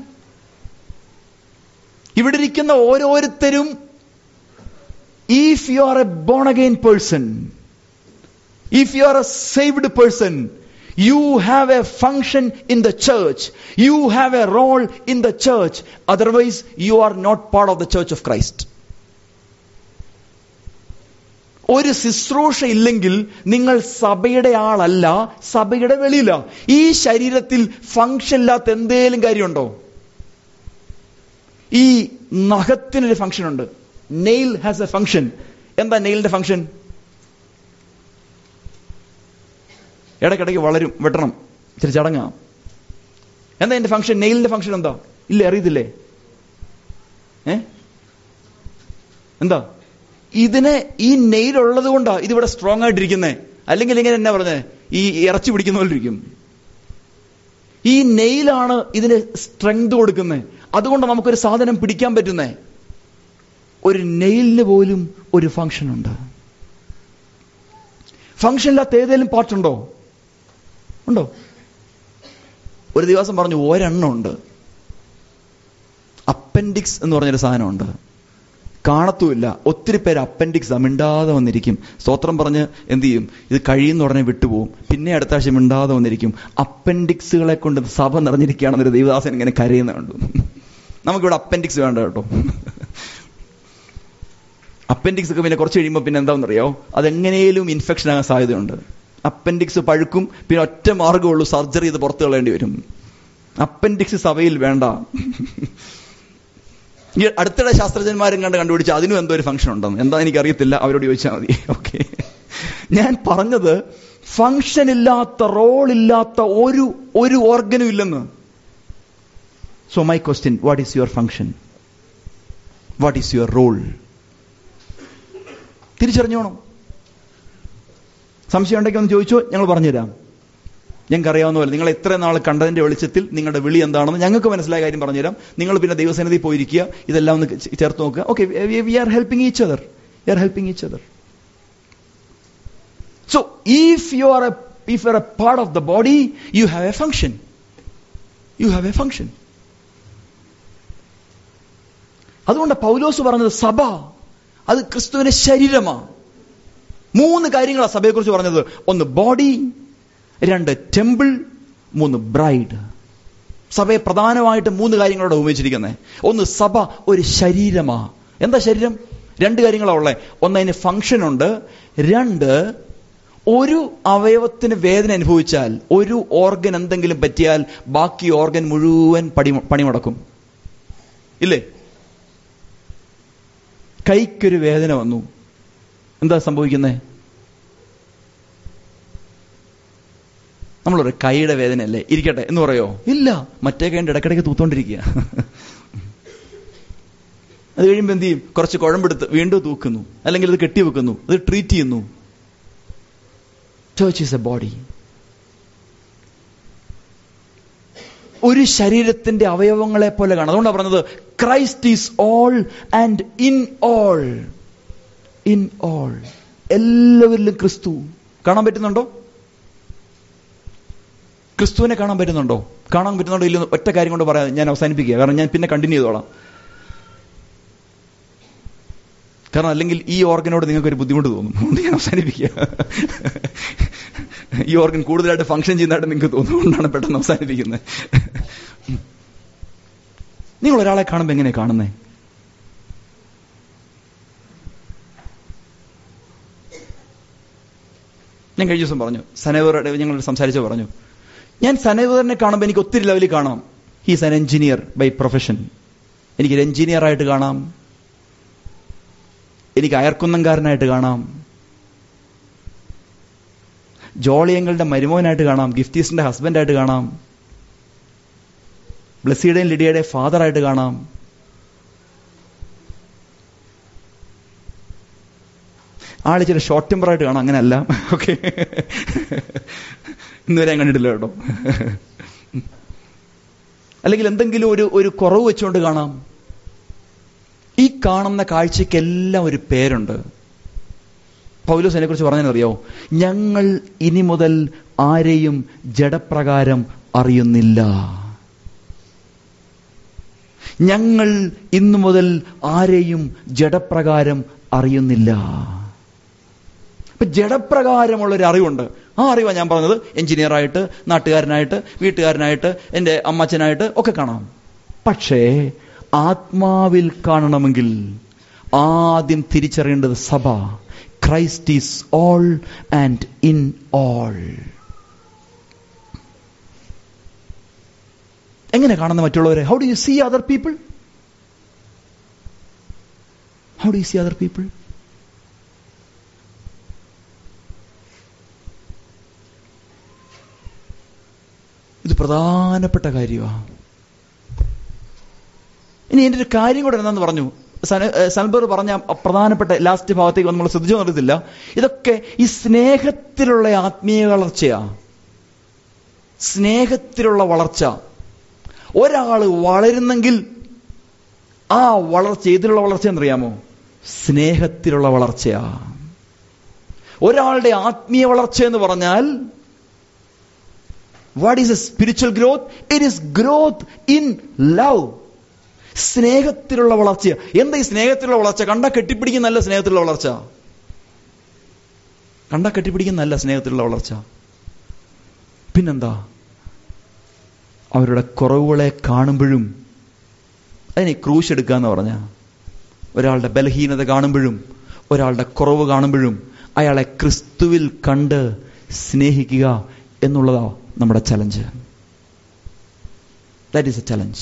[SPEAKER 1] ഇവിടെ ഇരിക്കുന്ന ഓരോരുത്തരും if you are a born again person If you are a saved person, you have a function in the church. You have a role in the church. Otherwise, you are not part of the church of Christ. ഒരു ശുശ്രൂഷ ഇല്ലെങ്കിൽ നിങ്ങൾ സഭയുടെ ആളല്ല സഭയുടെ വെളിയില ഈ ശരീരത്തിൽ function ഇല്ലാത്ത എന്തേലും കാര്യമുണ്ടോ ഈ നഖത്തിനൊരു ഫംഗ്ഷൻ ഉണ്ട് നെയിൽ ഹാസ് എ ഫംഗ്ഷൻ എന്താ നെയിലിന്റെ ഫംഗ്ഷൻ ഇടയ്ക്കിടയ്ക്ക് വളരും വെട്ടണം ഇച്ചിരി ചടങ്ങാ എന്താ എന്റെ ഫംഗ്ഷൻ നെയിലിന്റെ ഫംഗ്ഷൻ എന്താ ഇല്ല അറിയത്തില്ലേ ഏ എന്താ ഇതിനെ ഈ നെയിൽ ഉള്ളത് കൊണ്ടാ ഇതിവിടെ സ്ട്രോങ് ആയിട്ടിരിക്കുന്നേ അല്ലെങ്കിൽ ഇങ്ങനെ എന്നാ പറഞ്ഞേ ഈ ഇറച്ചി പിടിക്കുന്ന പോലെ ഇരിക്കും ഈ നെയിലാണ് ഇതിന് സ്ട്രെങ്ത് കൊടുക്കുന്നത് അതുകൊണ്ട് നമുക്കൊരു സാധനം പിടിക്കാൻ പറ്റുന്നേ ഒരു നെയിലിന് പോലും ഒരു ഫംഗ്ഷൻ ഉണ്ട് ഫംഗ്ഷൻ ഇല്ലാത്ത ഏതെങ്കിലും പാർട്ടുണ്ടോ ഉണ്ടോ ഒരു ദിവസം പറഞ്ഞു ഒരെണ്ണം ഉണ്ട് അപ്പൻഡിക്സ് എന്ന് പറഞ്ഞൊരു സാധനമുണ്ട് കാണത്തുമില്ല ഒത്തിരി പേര് അപ്പൻഡിക്സ് മിണ്ടാതെ വന്നിരിക്കും സ്തോത്രം പറഞ്ഞ് എന്ത് ചെയ്യും ഇത് കഴിയുന്ന ഉടനെ വിട്ടുപോകും പിന്നെ അടുത്ത ആഴ്ച മിണ്ടാതെ വന്നിരിക്കും അപ്പൻഡിക്സുകളെ കൊണ്ട് സഭ നിറഞ്ഞിരിക്കുകയാണെന്നൊരു ദേവദാസൻ ഇങ്ങനെ കരയുന്ന കണ്ടു നമുക്കിവിടെ അപ്പൻഡിക്സ് വേണ്ട കേട്ടോ അപ്പൻഡിക്സ് ഒക്കെ പിന്നെ കുറച്ച് കഴിയുമ്പോൾ പിന്നെ എന്താണെന്നറിയോ അതെങ്ങനെയും ഇൻഫെക്ഷൻ ആകാൻ സാധ്യതയുണ്ട് അപ്പൻഡിക്സ് പഴുക്കും പിന്നെ ഒറ്റ മാർഗ്ഗമുള്ളൂ സർജറി ചെയ്ത് പുറത്തു കളയേണ്ടി വരും അപ്പൻഡിക്സ് സഭയിൽ വേണ്ട ഈ അടുത്തിടെ ശാസ്ത്രജ്ഞന്മാരും കണ്ട് കണ്ടുപിടിച്ച അതിനും എന്തോ ഒരു ഫംഗ്ഷൻ ഉണ്ടെന്ന് എന്താ എനിക്കറിയത്തില്ല അവരോട് ചോദിച്ചാൽ മതി ഓക്കെ ഞാൻ പറഞ്ഞത് ഫംഗ്ഷൻ ഇല്ലാത്ത റോൾ ഇല്ലാത്ത ഒരു ഒരു ഓർഗനും ഇല്ലെന്ന് so my question what is your function what is your role തിരിച്ചറിഞ്ഞോണം സംശയം ഉണ്ടെങ്കിൽ ഒന്ന് ചോദിച്ചോ ഞങ്ങൾ പറഞ്ഞുതരാം ഞങ്ങൾക്ക് അറിയാവുന്ന പോലെ നിങ്ങൾ എത്ര നാൾ കണ്ടതിന്റെ വെളിച്ചത്തിൽ നിങ്ങളുടെ വിളി എന്താണെന്ന് ഞങ്ങൾക്ക് മനസ്സിലായ കാര്യം പറഞ്ഞുതരാം നിങ്ങൾ പിന്നെ ദൈവസന്നിധി പോയിരിക്കുക ഇതെല്ലാം ഒന്ന് ചേർത്ത് നോക്കുക okay we are helping each other we are helping each other so if you are a if you are a part of the body you have a function you have a function അതുകൊണ്ട് പൗലോസ് പറഞ്ഞത് സഭ അത് ക്രിസ്തുവിന്റെ ശരീരമാണ് മൂന്ന് കാര്യങ്ങളാണ് സഭയെക്കുറിച്ച് പറഞ്ഞത് ഒന്ന് ബോഡി രണ്ട് ടെമ്പിൾ മൂന്ന് ബ്രൈഡ് സഭയെ പ്രധാനമായിട്ട് മൂന്ന് കാര്യങ്ങളോട് ഉപയോഗിച്ചിരിക്കുന്നത് ഒന്ന് സഭ ഒരു ശരീരമാ എന്താ ശരീരം രണ്ട് കാര്യങ്ങളാ ഉള്ളത് ഒന്ന് അതിന് ഫംഗ്ഷൻ ഉണ്ട് രണ്ട് ഒരു അവയവത്തിന് വേദന അനുഭവിച്ചാൽ ഒരു ഓർഗൻ എന്തെങ്കിലും പറ്റിയാൽ ബാക്കി ഓർഗൻ മുഴുവൻ പടി പണിമുടക്കും ഇല്ലേ കൈക്കൊരു വേദന വന്നു എന്താ സംഭവിക്കുന്നത് നമ്മളൊരു കൈയുടെ വേദനയല്ലേ ഇരിക്കട്ടെ എന്ന് പറയോ ഇല്ല മറ്റേ കൈൻ്റെ ഇടയ്ക്കിടയ്ക്ക് തൂത്തോണ്ടിരിക്കുക അത് കഴിയുമ്പോൾ എന്ത് ചെയ്യും കുറച്ച് കുഴമ്പെടുത്ത് വീണ്ടും തൂക്കുന്നു അല്ലെങ്കിൽ അത് കെട്ടിവെക്കുന്നു അത് ട്രീറ്റ് ചെയ്യുന്നു ചേർച്ച് ഈസ് എ ബോഡി ഒരു ശരീരത്തിന്റെ അവയവങ്ങളെ പോലെ കാണാം അതുകൊണ്ടാണ് പറഞ്ഞത് Christ is all and in all in all എല്ലാവരിലും ക്രിസ്തു കാണാൻ പറ്റുന്നുണ്ടോ ക്രിസ്തുവിനെ കാണാൻ പറ്റുന്നുണ്ടോ കാണാൻ പറ്റുന്നുണ്ടോ ഇല്ലെന്ന് ഒറ്റ കാര്യം കൊണ്ട് പറയാം ഞാൻ അവസാനിപ്പിക്കുക കാരണം ഞാൻ പിന്നെ കണ്ടിന്യൂ ചെയ്തോളാം കാരണം അല്ലെങ്കിൽ ഈ ഓർഗനോട് നിങ്ങൾക്ക് ഒരു ബുദ്ധിമുട്ട് തോന്നും അതുകൊണ്ട് ഞാൻ അവസാനിപ്പിക്കുക ഈ ഓർഗൻ കൂടുതലായിട്ട് ഫംഗ്ഷൻ ചെയ്യുന്നതായിട്ട് നിങ്ങൾക്ക് തോന്നും അതുകൊണ്ടാണ് പെട്ടെന്ന് അവസാനിപ്പിക്കുന്നത് നിങ്ങൾ ഒരാളെ കാണുമ്പോൾ എങ്ങനെ കാണുന്നേ ഞാൻ കഴിഞ്ഞ ദിവസം പറഞ്ഞു സനേവറുടെ ഞങ്ങൾ സംസാരിച്ചു പറഞ്ഞു ഞാൻ സനേവറിനെ കാണുമ്പോൾ എനിക്ക് ഒത്തിരി ലെവലിൽ കാണാം he's an engineer by profession എനിക്കൊരു എഞ്ചിനീയർ ആയിട്ട് കാണാം എനിക്ക് അയർക്കുന്നംകാരനായിട്ട് കാണാം ജോളിയങ്ങളുടെ മരുമോനായിട്ട് കാണാം ഗിഫ്റ്റീസിന്റെ ഹസ്ബൻഡായിട്ട് കാണാം ബ്ലസ്സിയുടെയും ലിഡിയുടെയും ഫാദറായിട്ട് കാണാം ആള് ചില ഷോർട്ട് ടെമ്പറായിട്ട് കാണാം അങ്ങനെയല്ല ഓക്കെ ഇന്നുവരെ ഞാൻ കണ്ടിട്ടില്ല കേട്ടോ അല്ലെങ്കിൽ എന്തെങ്കിലും ഒരു ഒരു കുറവ് വെച്ചുകൊണ്ട് കാണാം ഈ കാണുന്ന കാഴ്ചയ്ക്കെല്ലാം ഒരു പേരുണ്ട് പൗലോസ് അതിനെ കുറിച്ച് പറഞ്ഞറിയോ ഞങ്ങൾ ഇനി മുതൽ ആരെയും ജഡപ്രകാരം അറിയുന്നില്ല ഞങ്ങൾ ഇന്നു മുതൽ ആരെയും ജഡപ്രകാരം അറിയുന്നില്ല ഇപ്പൊ ജഡപ്രകാരമുള്ള ഒരു അറിവുണ്ട് ആ അറിവാണ് ഞാൻ പറഞ്ഞത് എഞ്ചിനീയറായിട്ട് നാട്ടുകാരനായിട്ട് വീട്ടുകാരനായിട്ട് എൻ്റെ അമ്മച്ചനായിട്ട് ഒക്കെ കാണാം പക്ഷേ ആത്മാവിൽ കാണണമെങ്കിൽ ആദ്യം തിരിച്ചറിയേണ്ടത് സഭ Christ is all and in all എങ്ങനെ കാണുന്ന മറ്റുള്ളവരെ how do you see other people how do you see other people ഇത് പ്രധാനപ്പെട്ട കാര്യമാണ് ഇനി എൻ്റെ ഒരു കാര്യം കൂടെ എന്താന്ന് പറഞ്ഞു സൽബർ പറഞ്ഞ പ്രധാനപ്പെട്ട ലാസ്റ്റ് ഭാഗത്തേക്ക് നമ്മൾ ശ്രദ്ധിച്ചു നടത്തില്ല ഇതൊക്കെ ഈ സ്നേഹത്തിലുള്ള ആത്മീയ വളർച്ചയാ സ്നേഹത്തിലുള്ള വളർച്ച ഒരാൾ വളരുന്നെങ്കിൽ ആ വളർച്ച ഏതിലുള്ള വളർച്ച എന്നറിയാമോ സ്നേഹത്തിലുള്ള വളർച്ചയാ ഒരാളുടെ ആത്മീയ വളർച്ച എന്ന് പറഞ്ഞാൽ what is a spiritual growth it is growth in love സ്നേഹത്തിലുള്ള വളർച്ച എന്താ ഈ സ്നേഹത്തിലുള്ള വളർച്ച കണ്ട കെട്ടിപ്പിടിക്കുന്ന നല്ല സ്നേഹത്തിലുള്ള വളർച്ച കണ്ട കെട്ടിപ്പിടിക്കുന്ന നല്ല സ്നേഹത്തിലുള്ള വളർച്ച പിന്നെന്താ അവരുടെ കുറവുകളെ കാണുമ്പോഴും അതിനെ ക്രൂശ് എടുക്കുക എന്ന് പറഞ്ഞ ഒരാളുടെ ബലഹീനത കാണുമ്പോഴും ഒരാളുടെ കുറവ് കാണുമ്പോഴും അയാളെ ക്രിസ്തുവിൽ കണ്ട് സ്നേഹിക്കുക എന്നുള്ളതാ നമ്മുടെ challenge that is a challenge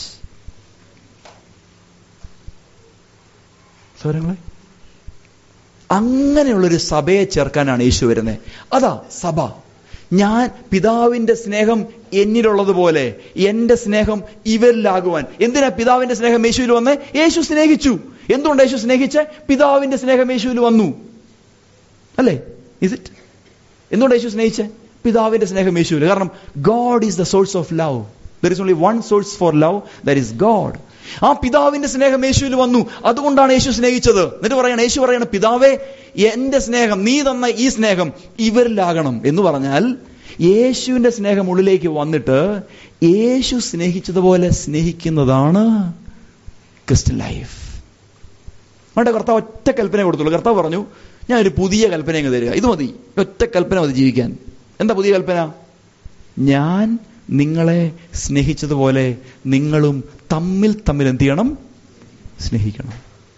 [SPEAKER 1] സൗരങ്ങളെ അങ്ങനെയുള്ളൊരു സഭയെ ചേർക്കാനാണ് യേശു വരുന്നത് അതാ സഭ ഞാൻ പിതാവിന്റെ സ്നേഹം എന്നിലുള്ളതുപോലെ എന്റെ സ്നേഹം ഇവരിലാകുവാൻ എന്തിനാ പിതാവിന്റെ സ്നേഹം യേശുവിൽ വന്ന് യേശു സ്നേഹിച്ചു എന്തുകൊണ്ട് യേശു സ്നേഹിച്ച് പിതാവിന്റെ സ്നേഹം യേശുവിൽ വന്നു അല്ലേ ഇസ് ഇറ്റ് എന്തുകൊണ്ട് യേശു സ്നേഹിച്ച് പിതാവിന്റെ സ്നേഹം യേശുവിൽ കാരണം God is the source of love there is only one source for love there is God ആ പിതാവിന്റെ സ്നേഹം യേശുവിൽ വന്നു അതുകൊണ്ടാണ് യേശു സ്നേഹിച്ചത് എന്നിട്ട് പറയണം യേശു പറയണം പിതാവേ എന്റെ സ്നേഹം നീ തന്ന ഈ സ്നേഹം ഇവരിലാകണം എന്ന് പറഞ്ഞാൽ യേശുവിന്റെ സ്നേഹം ഉള്ളിലേക്ക് വന്നിട്ട് യേശു സ്നേഹിച്ചതുപോലെ സ്നേഹിക്കുന്നതാണ് ക്രിസ്ത്യൻ ലൈഫ് അവിടെ കർത്താവ് ഒറ്റ കൽപ്പന കൊടുത്തുള്ളൂ കർത്താവ് പറഞ്ഞു ഞാൻ ഒരു പുതിയ കൽപ്പന അങ്ങ് തരിക ഇത് മതി ഒറ്റ കൽപ്പന മതി ജീവിക്കാൻ എന്താ പുതിയ കൽപ്പന ഞാൻ നിങ്ങളെ സ്നേഹിച്ചതുപോലെ നിങ്ങളും തമ്മിൽ തമ്മിൽ എന്ത് ചെയ്യണം സ്നേഹിക്കണം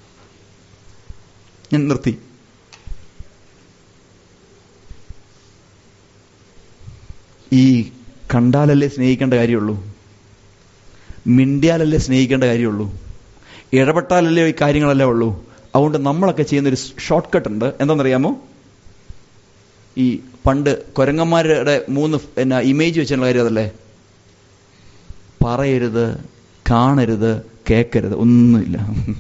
[SPEAKER 1] ഞാൻ നിർത്തി ഈ കണ്ടാലല്ലേ സ്നേഹിക്കേണ്ട കാര്യമുള്ളൂ മിണ്ടിയാലല്ലേ സ്നേഹിക്കേണ്ട കാര്യമുള്ളൂ ഇടപെട്ടാലല്ലേ ഈ കാര്യങ്ങളല്ലേ ഉള്ളൂ അതുകൊണ്ട് നമ്മളൊക്കെ ചെയ്യുന്ന ഒരു ഷോർട്ട് കട്ട് ഉണ്ട് എന്താണെന്നറിയാമോ ഈ പണ്ട് കൊരങ്ങന്മാരുടെ മൂന്ന് എന്നാ ഇമേജ് വെച്ചുള്ള കാര്യം അതല്ലേ പറയരുത് കാണരുത് കേൾക്കരുത് ഒന്നുമില്ല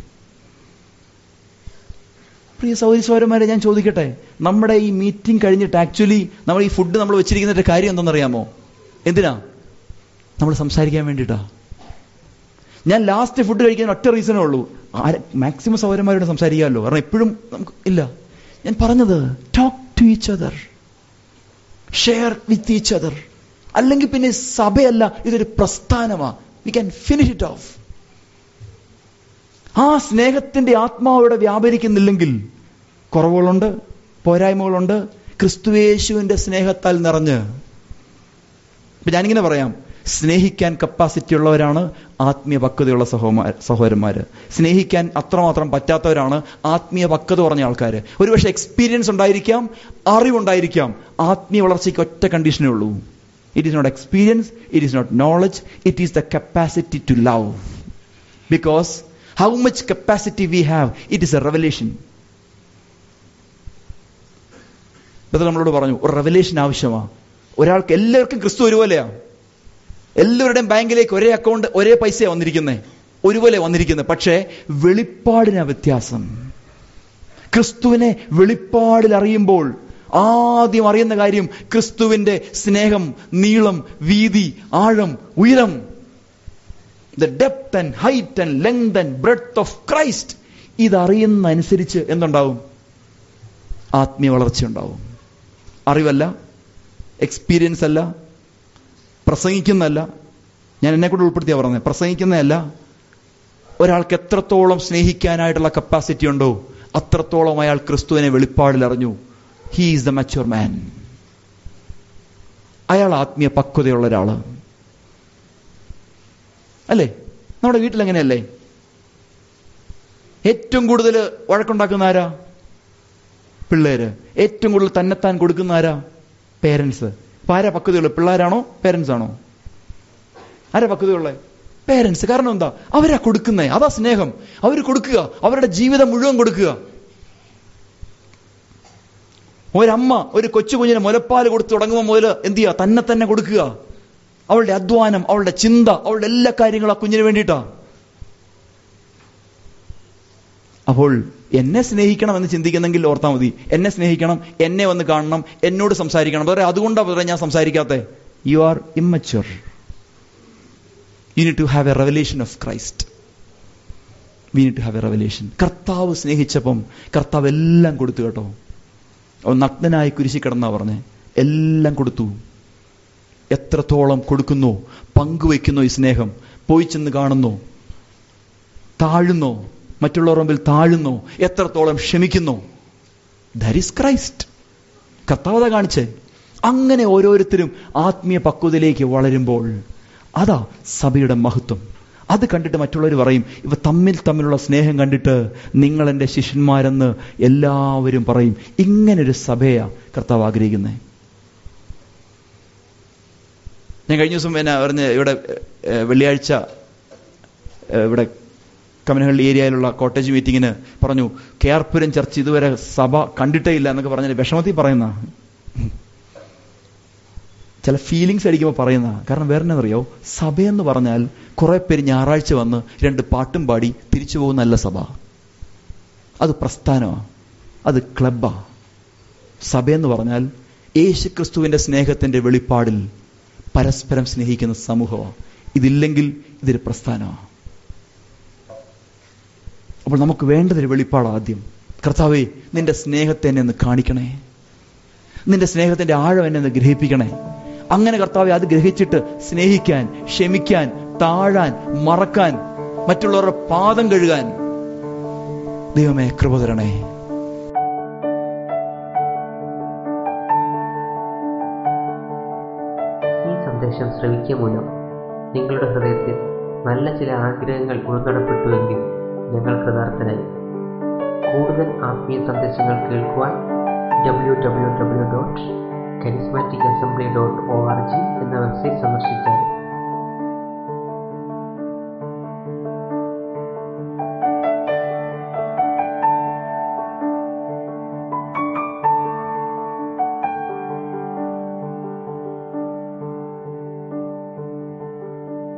[SPEAKER 1] പ്രിയ സൗരി സൗരന്മാരെ ഞാൻ ചോദിക്കട്ടെ നമ്മുടെ ഈ മീറ്റിംഗ് കഴിഞ്ഞിട്ട് ആക്ച്വലി നമ്മൾ ഈ ഫുഡ് നമ്മൾ വെച്ചിരിക്കുന്ന കാര്യം എന്തെന്നറിയാമോ എന്തിനാ നമ്മൾ സംസാരിക്കാൻ വേണ്ടിയിട്ടാ ഞാൻ ലാസ്റ്റ് ഫുഡ് കഴിക്കാൻ ഒറ്റ റീസണേ ഉള്ളൂ മാക്സിമം സൗരന്മാരോട് സംസാരിക്കാമല്ലോ കാരണം എപ്പോഴും നമുക്ക് ഇല്ല ഞാൻ പറഞ്ഞത് talk to each other share with each other അല്ലെങ്കിൽ പിന്നെ സഭയല്ല ഇതൊരു പ്രസ്ഥാനമാ we can finish it off ആ സ്നേഹത്തിന്റെ ആത്മാവിടെ വ്യാപരിക്കുന്നില്ലെങ്കിൽ കുറവുകളുണ്ട് പോരായ്മകളുണ്ട് ക്രിസ്തുവേശുവിന്റെ സ്നേഹത്താൽ നിറഞ്ഞ് ഇപ്പൊ ഞാനിങ്ങനെ പറയാം സ്നേഹിക്കാൻ കപ്പാസിറ്റി ഉള്ളവരാണ് ആത്മീയ പക്വതയുള്ള സഹോമാർ സഹോദരന്മാര് സ്നേഹിക്കാൻ അത്രമാത്രം പറ്റാത്തവരാണ് ആത്മീയ പക്വത പറഞ്ഞ ആൾക്കാർ ഒരുപക്ഷെ എക്സ്പീരിയൻസ് ഉണ്ടായിരിക്കാം അറിവുണ്ടായിരിക്കാം ആത്മീയ വളർച്ചയ്ക്ക് ഒറ്റ കണ്ടീഷനേ ഉള്ളൂ it is not experience it is not knowledge it is the capacity to love because how much capacity we have it is a revelation ഇത് നമ്മളോട് പറഞ്ഞു ഒരു റെവലേഷൻ ആവശ്യമാണ് ഒരാൾക്ക് എല്ലാവർക്കും ക്രിസ്തു ഒരുപോലെയാ എല്ലാവരുടെയും ബാങ്കിലേക്ക് ഒരേ അക്കൗണ്ട് ഒരേ പൈസയാണ് വന്നിരിക്കുന്നത് ഒരുപോലെ വന്നിരിക്കുന്നത് പക്ഷേ വെളിപ്പാടിന വ്യത്യാസം ക്രിസ്തുവിനെ വെളിപ്പാടിൽ അറിയുമ്പോൾ ആദ്യം അറിയുന്ന കാര്യം ക്രിസ്തുവിന്റെ സ്നേഹം നീളം വീതി ആഴം ഉയരം the depth and height and length and breadth of Christ ഇതറിയുന്ന അനുസരിച്ച് എന്തുണ്ടാവും ആത്മീയ വളർച്ച ഉണ്ടാവും അറിവല്ല എക്സ്പീരിയൻസ് അല്ല പ്രസംഗിക്കുന്നതല്ല ഞാൻ എന്നെ കൂടെ ഉൾപ്പെടുത്തിയാ പറഞ്ഞത് പ്രസംഗിക്കുന്നതല്ല ഒരാൾക്ക് എത്രത്തോളം സ്നേഹിക്കാനായിട്ടുള്ള കപ്പാസിറ്റി ഉണ്ടോ അത്രത്തോളം അയാൾ ക്രിസ്തുവിനെ വെളിപ്പാടിൽ അറിഞ്ഞു he is the mature man അയാൾ ആത്മീയ പക്വതയുള്ള ഒരാള് അല്ലേ നമ്മുടെ വീട്ടിൽ എങ്ങനെയല്ലേ ഏറ്റവും കൂടുതൽ വഴക്കുണ്ടാക്കുന്ന ആരാ പിള്ളേര് ഏറ്റവും കൂടുതൽ തന്നെത്താൻ കൊടുക്കുന്ന ആരാ പേരൻസ് അപ്പൊ ആരാ പക്വതയുള്ള പിള്ളേരാണോ പേരൻസ് ആണോ ആരാ പക്വതയുള്ള പേരൻസ് കാരണം എന്താ അവരാ കൊടുക്കുന്നേ അതാ സ്നേഹം അവർ കൊടുക്കുക അവരുടെ ജീവിതം മുഴുവൻ കൊടുക്കുക ഒരമ്മ ഒരു കൊച്ചു കുഞ്ഞിന് മുലപ്പാൽ കൊടുത്തു തുടങ്ങുമ്പോൾ മുതൽ എന്ത് ചെയ്യുക തന്നെ തന്നെ കൊടുക്കുക അവളുടെ അധ്വാനം അവളുടെ ചിന്ത അവളുടെ എല്ലാ കാര്യങ്ങളും ആ കുഞ്ഞിന് വേണ്ടിയിട്ടാ അപ്പോൾ എന്നെ സ്നേഹിക്കണം എന്ന് ചിന്തിക്കുന്നെങ്കിൽ ഓർത്താൽ മതി എന്നെ സ്നേഹിക്കണം എന്നെ വന്ന് കാണണം എന്നോട് സംസാരിക്കണം വേറെ അതുകൊണ്ടാണ് പറയാൻ ഞാൻ സംസാരിക്കാത്ത you are immature you need to have a revelation of Christ we need to have a revelation കർത്താവ് സ്നേഹിച്ചപ്പം കർത്താവ് എല്ലാം കൊടുത്തു കേട്ടോ അവൻ നഗ്നനായി കുരിശി കിടന്നാ പറഞ്ഞേ എല്ലാം കൊടുത്തു എത്രത്തോളം കൊടുക്കുന്നു പങ്കുവെക്കുന്നു ഈ സ്നേഹം പോയി ചെന്ന് കാണുന്നു താഴുന്നു മറ്റുള്ളവർ മുമ്പിൽ താഴുന്നു എത്രത്തോളം ക്ഷമിക്കുന്നു ദരിസ് ക്രൈസ്റ്റ് കർത്താവത കാണിച്ചേ അങ്ങനെ ഓരോരുത്തരും ആത്മീയ പക്വതയിലേക്ക് വളരുമ്പോൾ അതാ സഭയുടെ മഹത്വം അത് കണ്ടിട്ട് മറ്റുള്ളവർ പറയും ഇവ തമ്മിൽ തമ്മിലുള്ള സ്നേഹം കണ്ടിട്ട് നിങ്ങൾ എൻ്റെ ശിഷ്യന്മാരെന്ന് എല്ലാവരും പറയും ഇങ്ങനൊരു സഭയാ കർത്താവ് ആഗ്രഹിക്കുന്നത് ഞാൻ കഴിഞ്ഞ ദിവസം പിന്നെ പറഞ്ഞ് ഇവിടെ ഏഹ്, വെള്ളിയാഴ്ച ഏഹ്, ഇവിടെ കമനഹള്ളി ഏരിയയിലുള്ള കോട്ടേജ് മീറ്റിങ്ങിന് പറഞ്ഞു കെ ആർ പുരം ചർച്ച് ഇതുവരെ സഭ കണ്ടിട്ടേ ഇല്ല എന്നൊക്കെ പറഞ്ഞ വിഷമത്തിൽ പറയുന്ന ചില ഫീലിങ്സ് അടിക്കുമ്പോൾ പറയുന്ന കാരണം വേറെ എന്നറിയോ സഭയെന്ന് പറഞ്ഞാൽ കുറെ പേര് ഞായറാഴ്ച വന്ന് രണ്ട് പാട്ടും പാടി തിരിച്ചു പോകുന്നല്ല സഭ അത് പ്രസ്ഥാനമാണ് അത് ക്ലബാ സഭയെന്ന് പറഞ്ഞാൽ യേശുക്രിസ്തുവിന്റെ സ്നേഹത്തിന്റെ വെളിപ്പാടിൽ പരസ്പരം സ്നേഹിക്കുന്ന സമൂഹമാണ് ഇതില്ലെങ്കിൽ ഇതൊരു പ്രസ്ഥാനമാണ് അപ്പോൾ നമുക്ക് വേണ്ടതൊരു വെളിപ്പാട് ആദ്യം കർത്താവേ നിന്റെ സ്നേഹത്തെ എന്നെ ഒന്ന് കാണിക്കണേ നിന്റെ സ്നേഹത്തിന്റെ ആഴം എന്നെ ഒന്ന് ഗ്രഹിപ്പിക്കണേ അങ്ങനെ കർത്താവെ അത് ഗ്രഹിച്ചിട്ട് സ്നേഹിക്കാൻ ക്ഷമിക്കാൻ താഴാൻ മറക്കാൻ മറ്റുള്ളവരുടെ പാദം കഴുകാൻ ദൈവമേ കൃപ തരണേ
[SPEAKER 3] ഈ സന്ദേശം ശ്രവിക്കുക മൂലം നിങ്ങളുടെ ഹൃദയത്തിൽ നല്ല ചില ആഗ്രഹങ്ങൾ ഉൾക്കടപ്പെട്ടുവെങ്കിൽ ഞങ്ങൾ കൃതാർത്ഥരായി കൂടുതൽ ആത്മീയ സന്ദേശങ്ങൾ കേൾക്കുവാൻ W W W dot charismatic assembly dot O R G എന്ന വെബ്സൈറ്റ് സന്ദർശിച്ചാൽ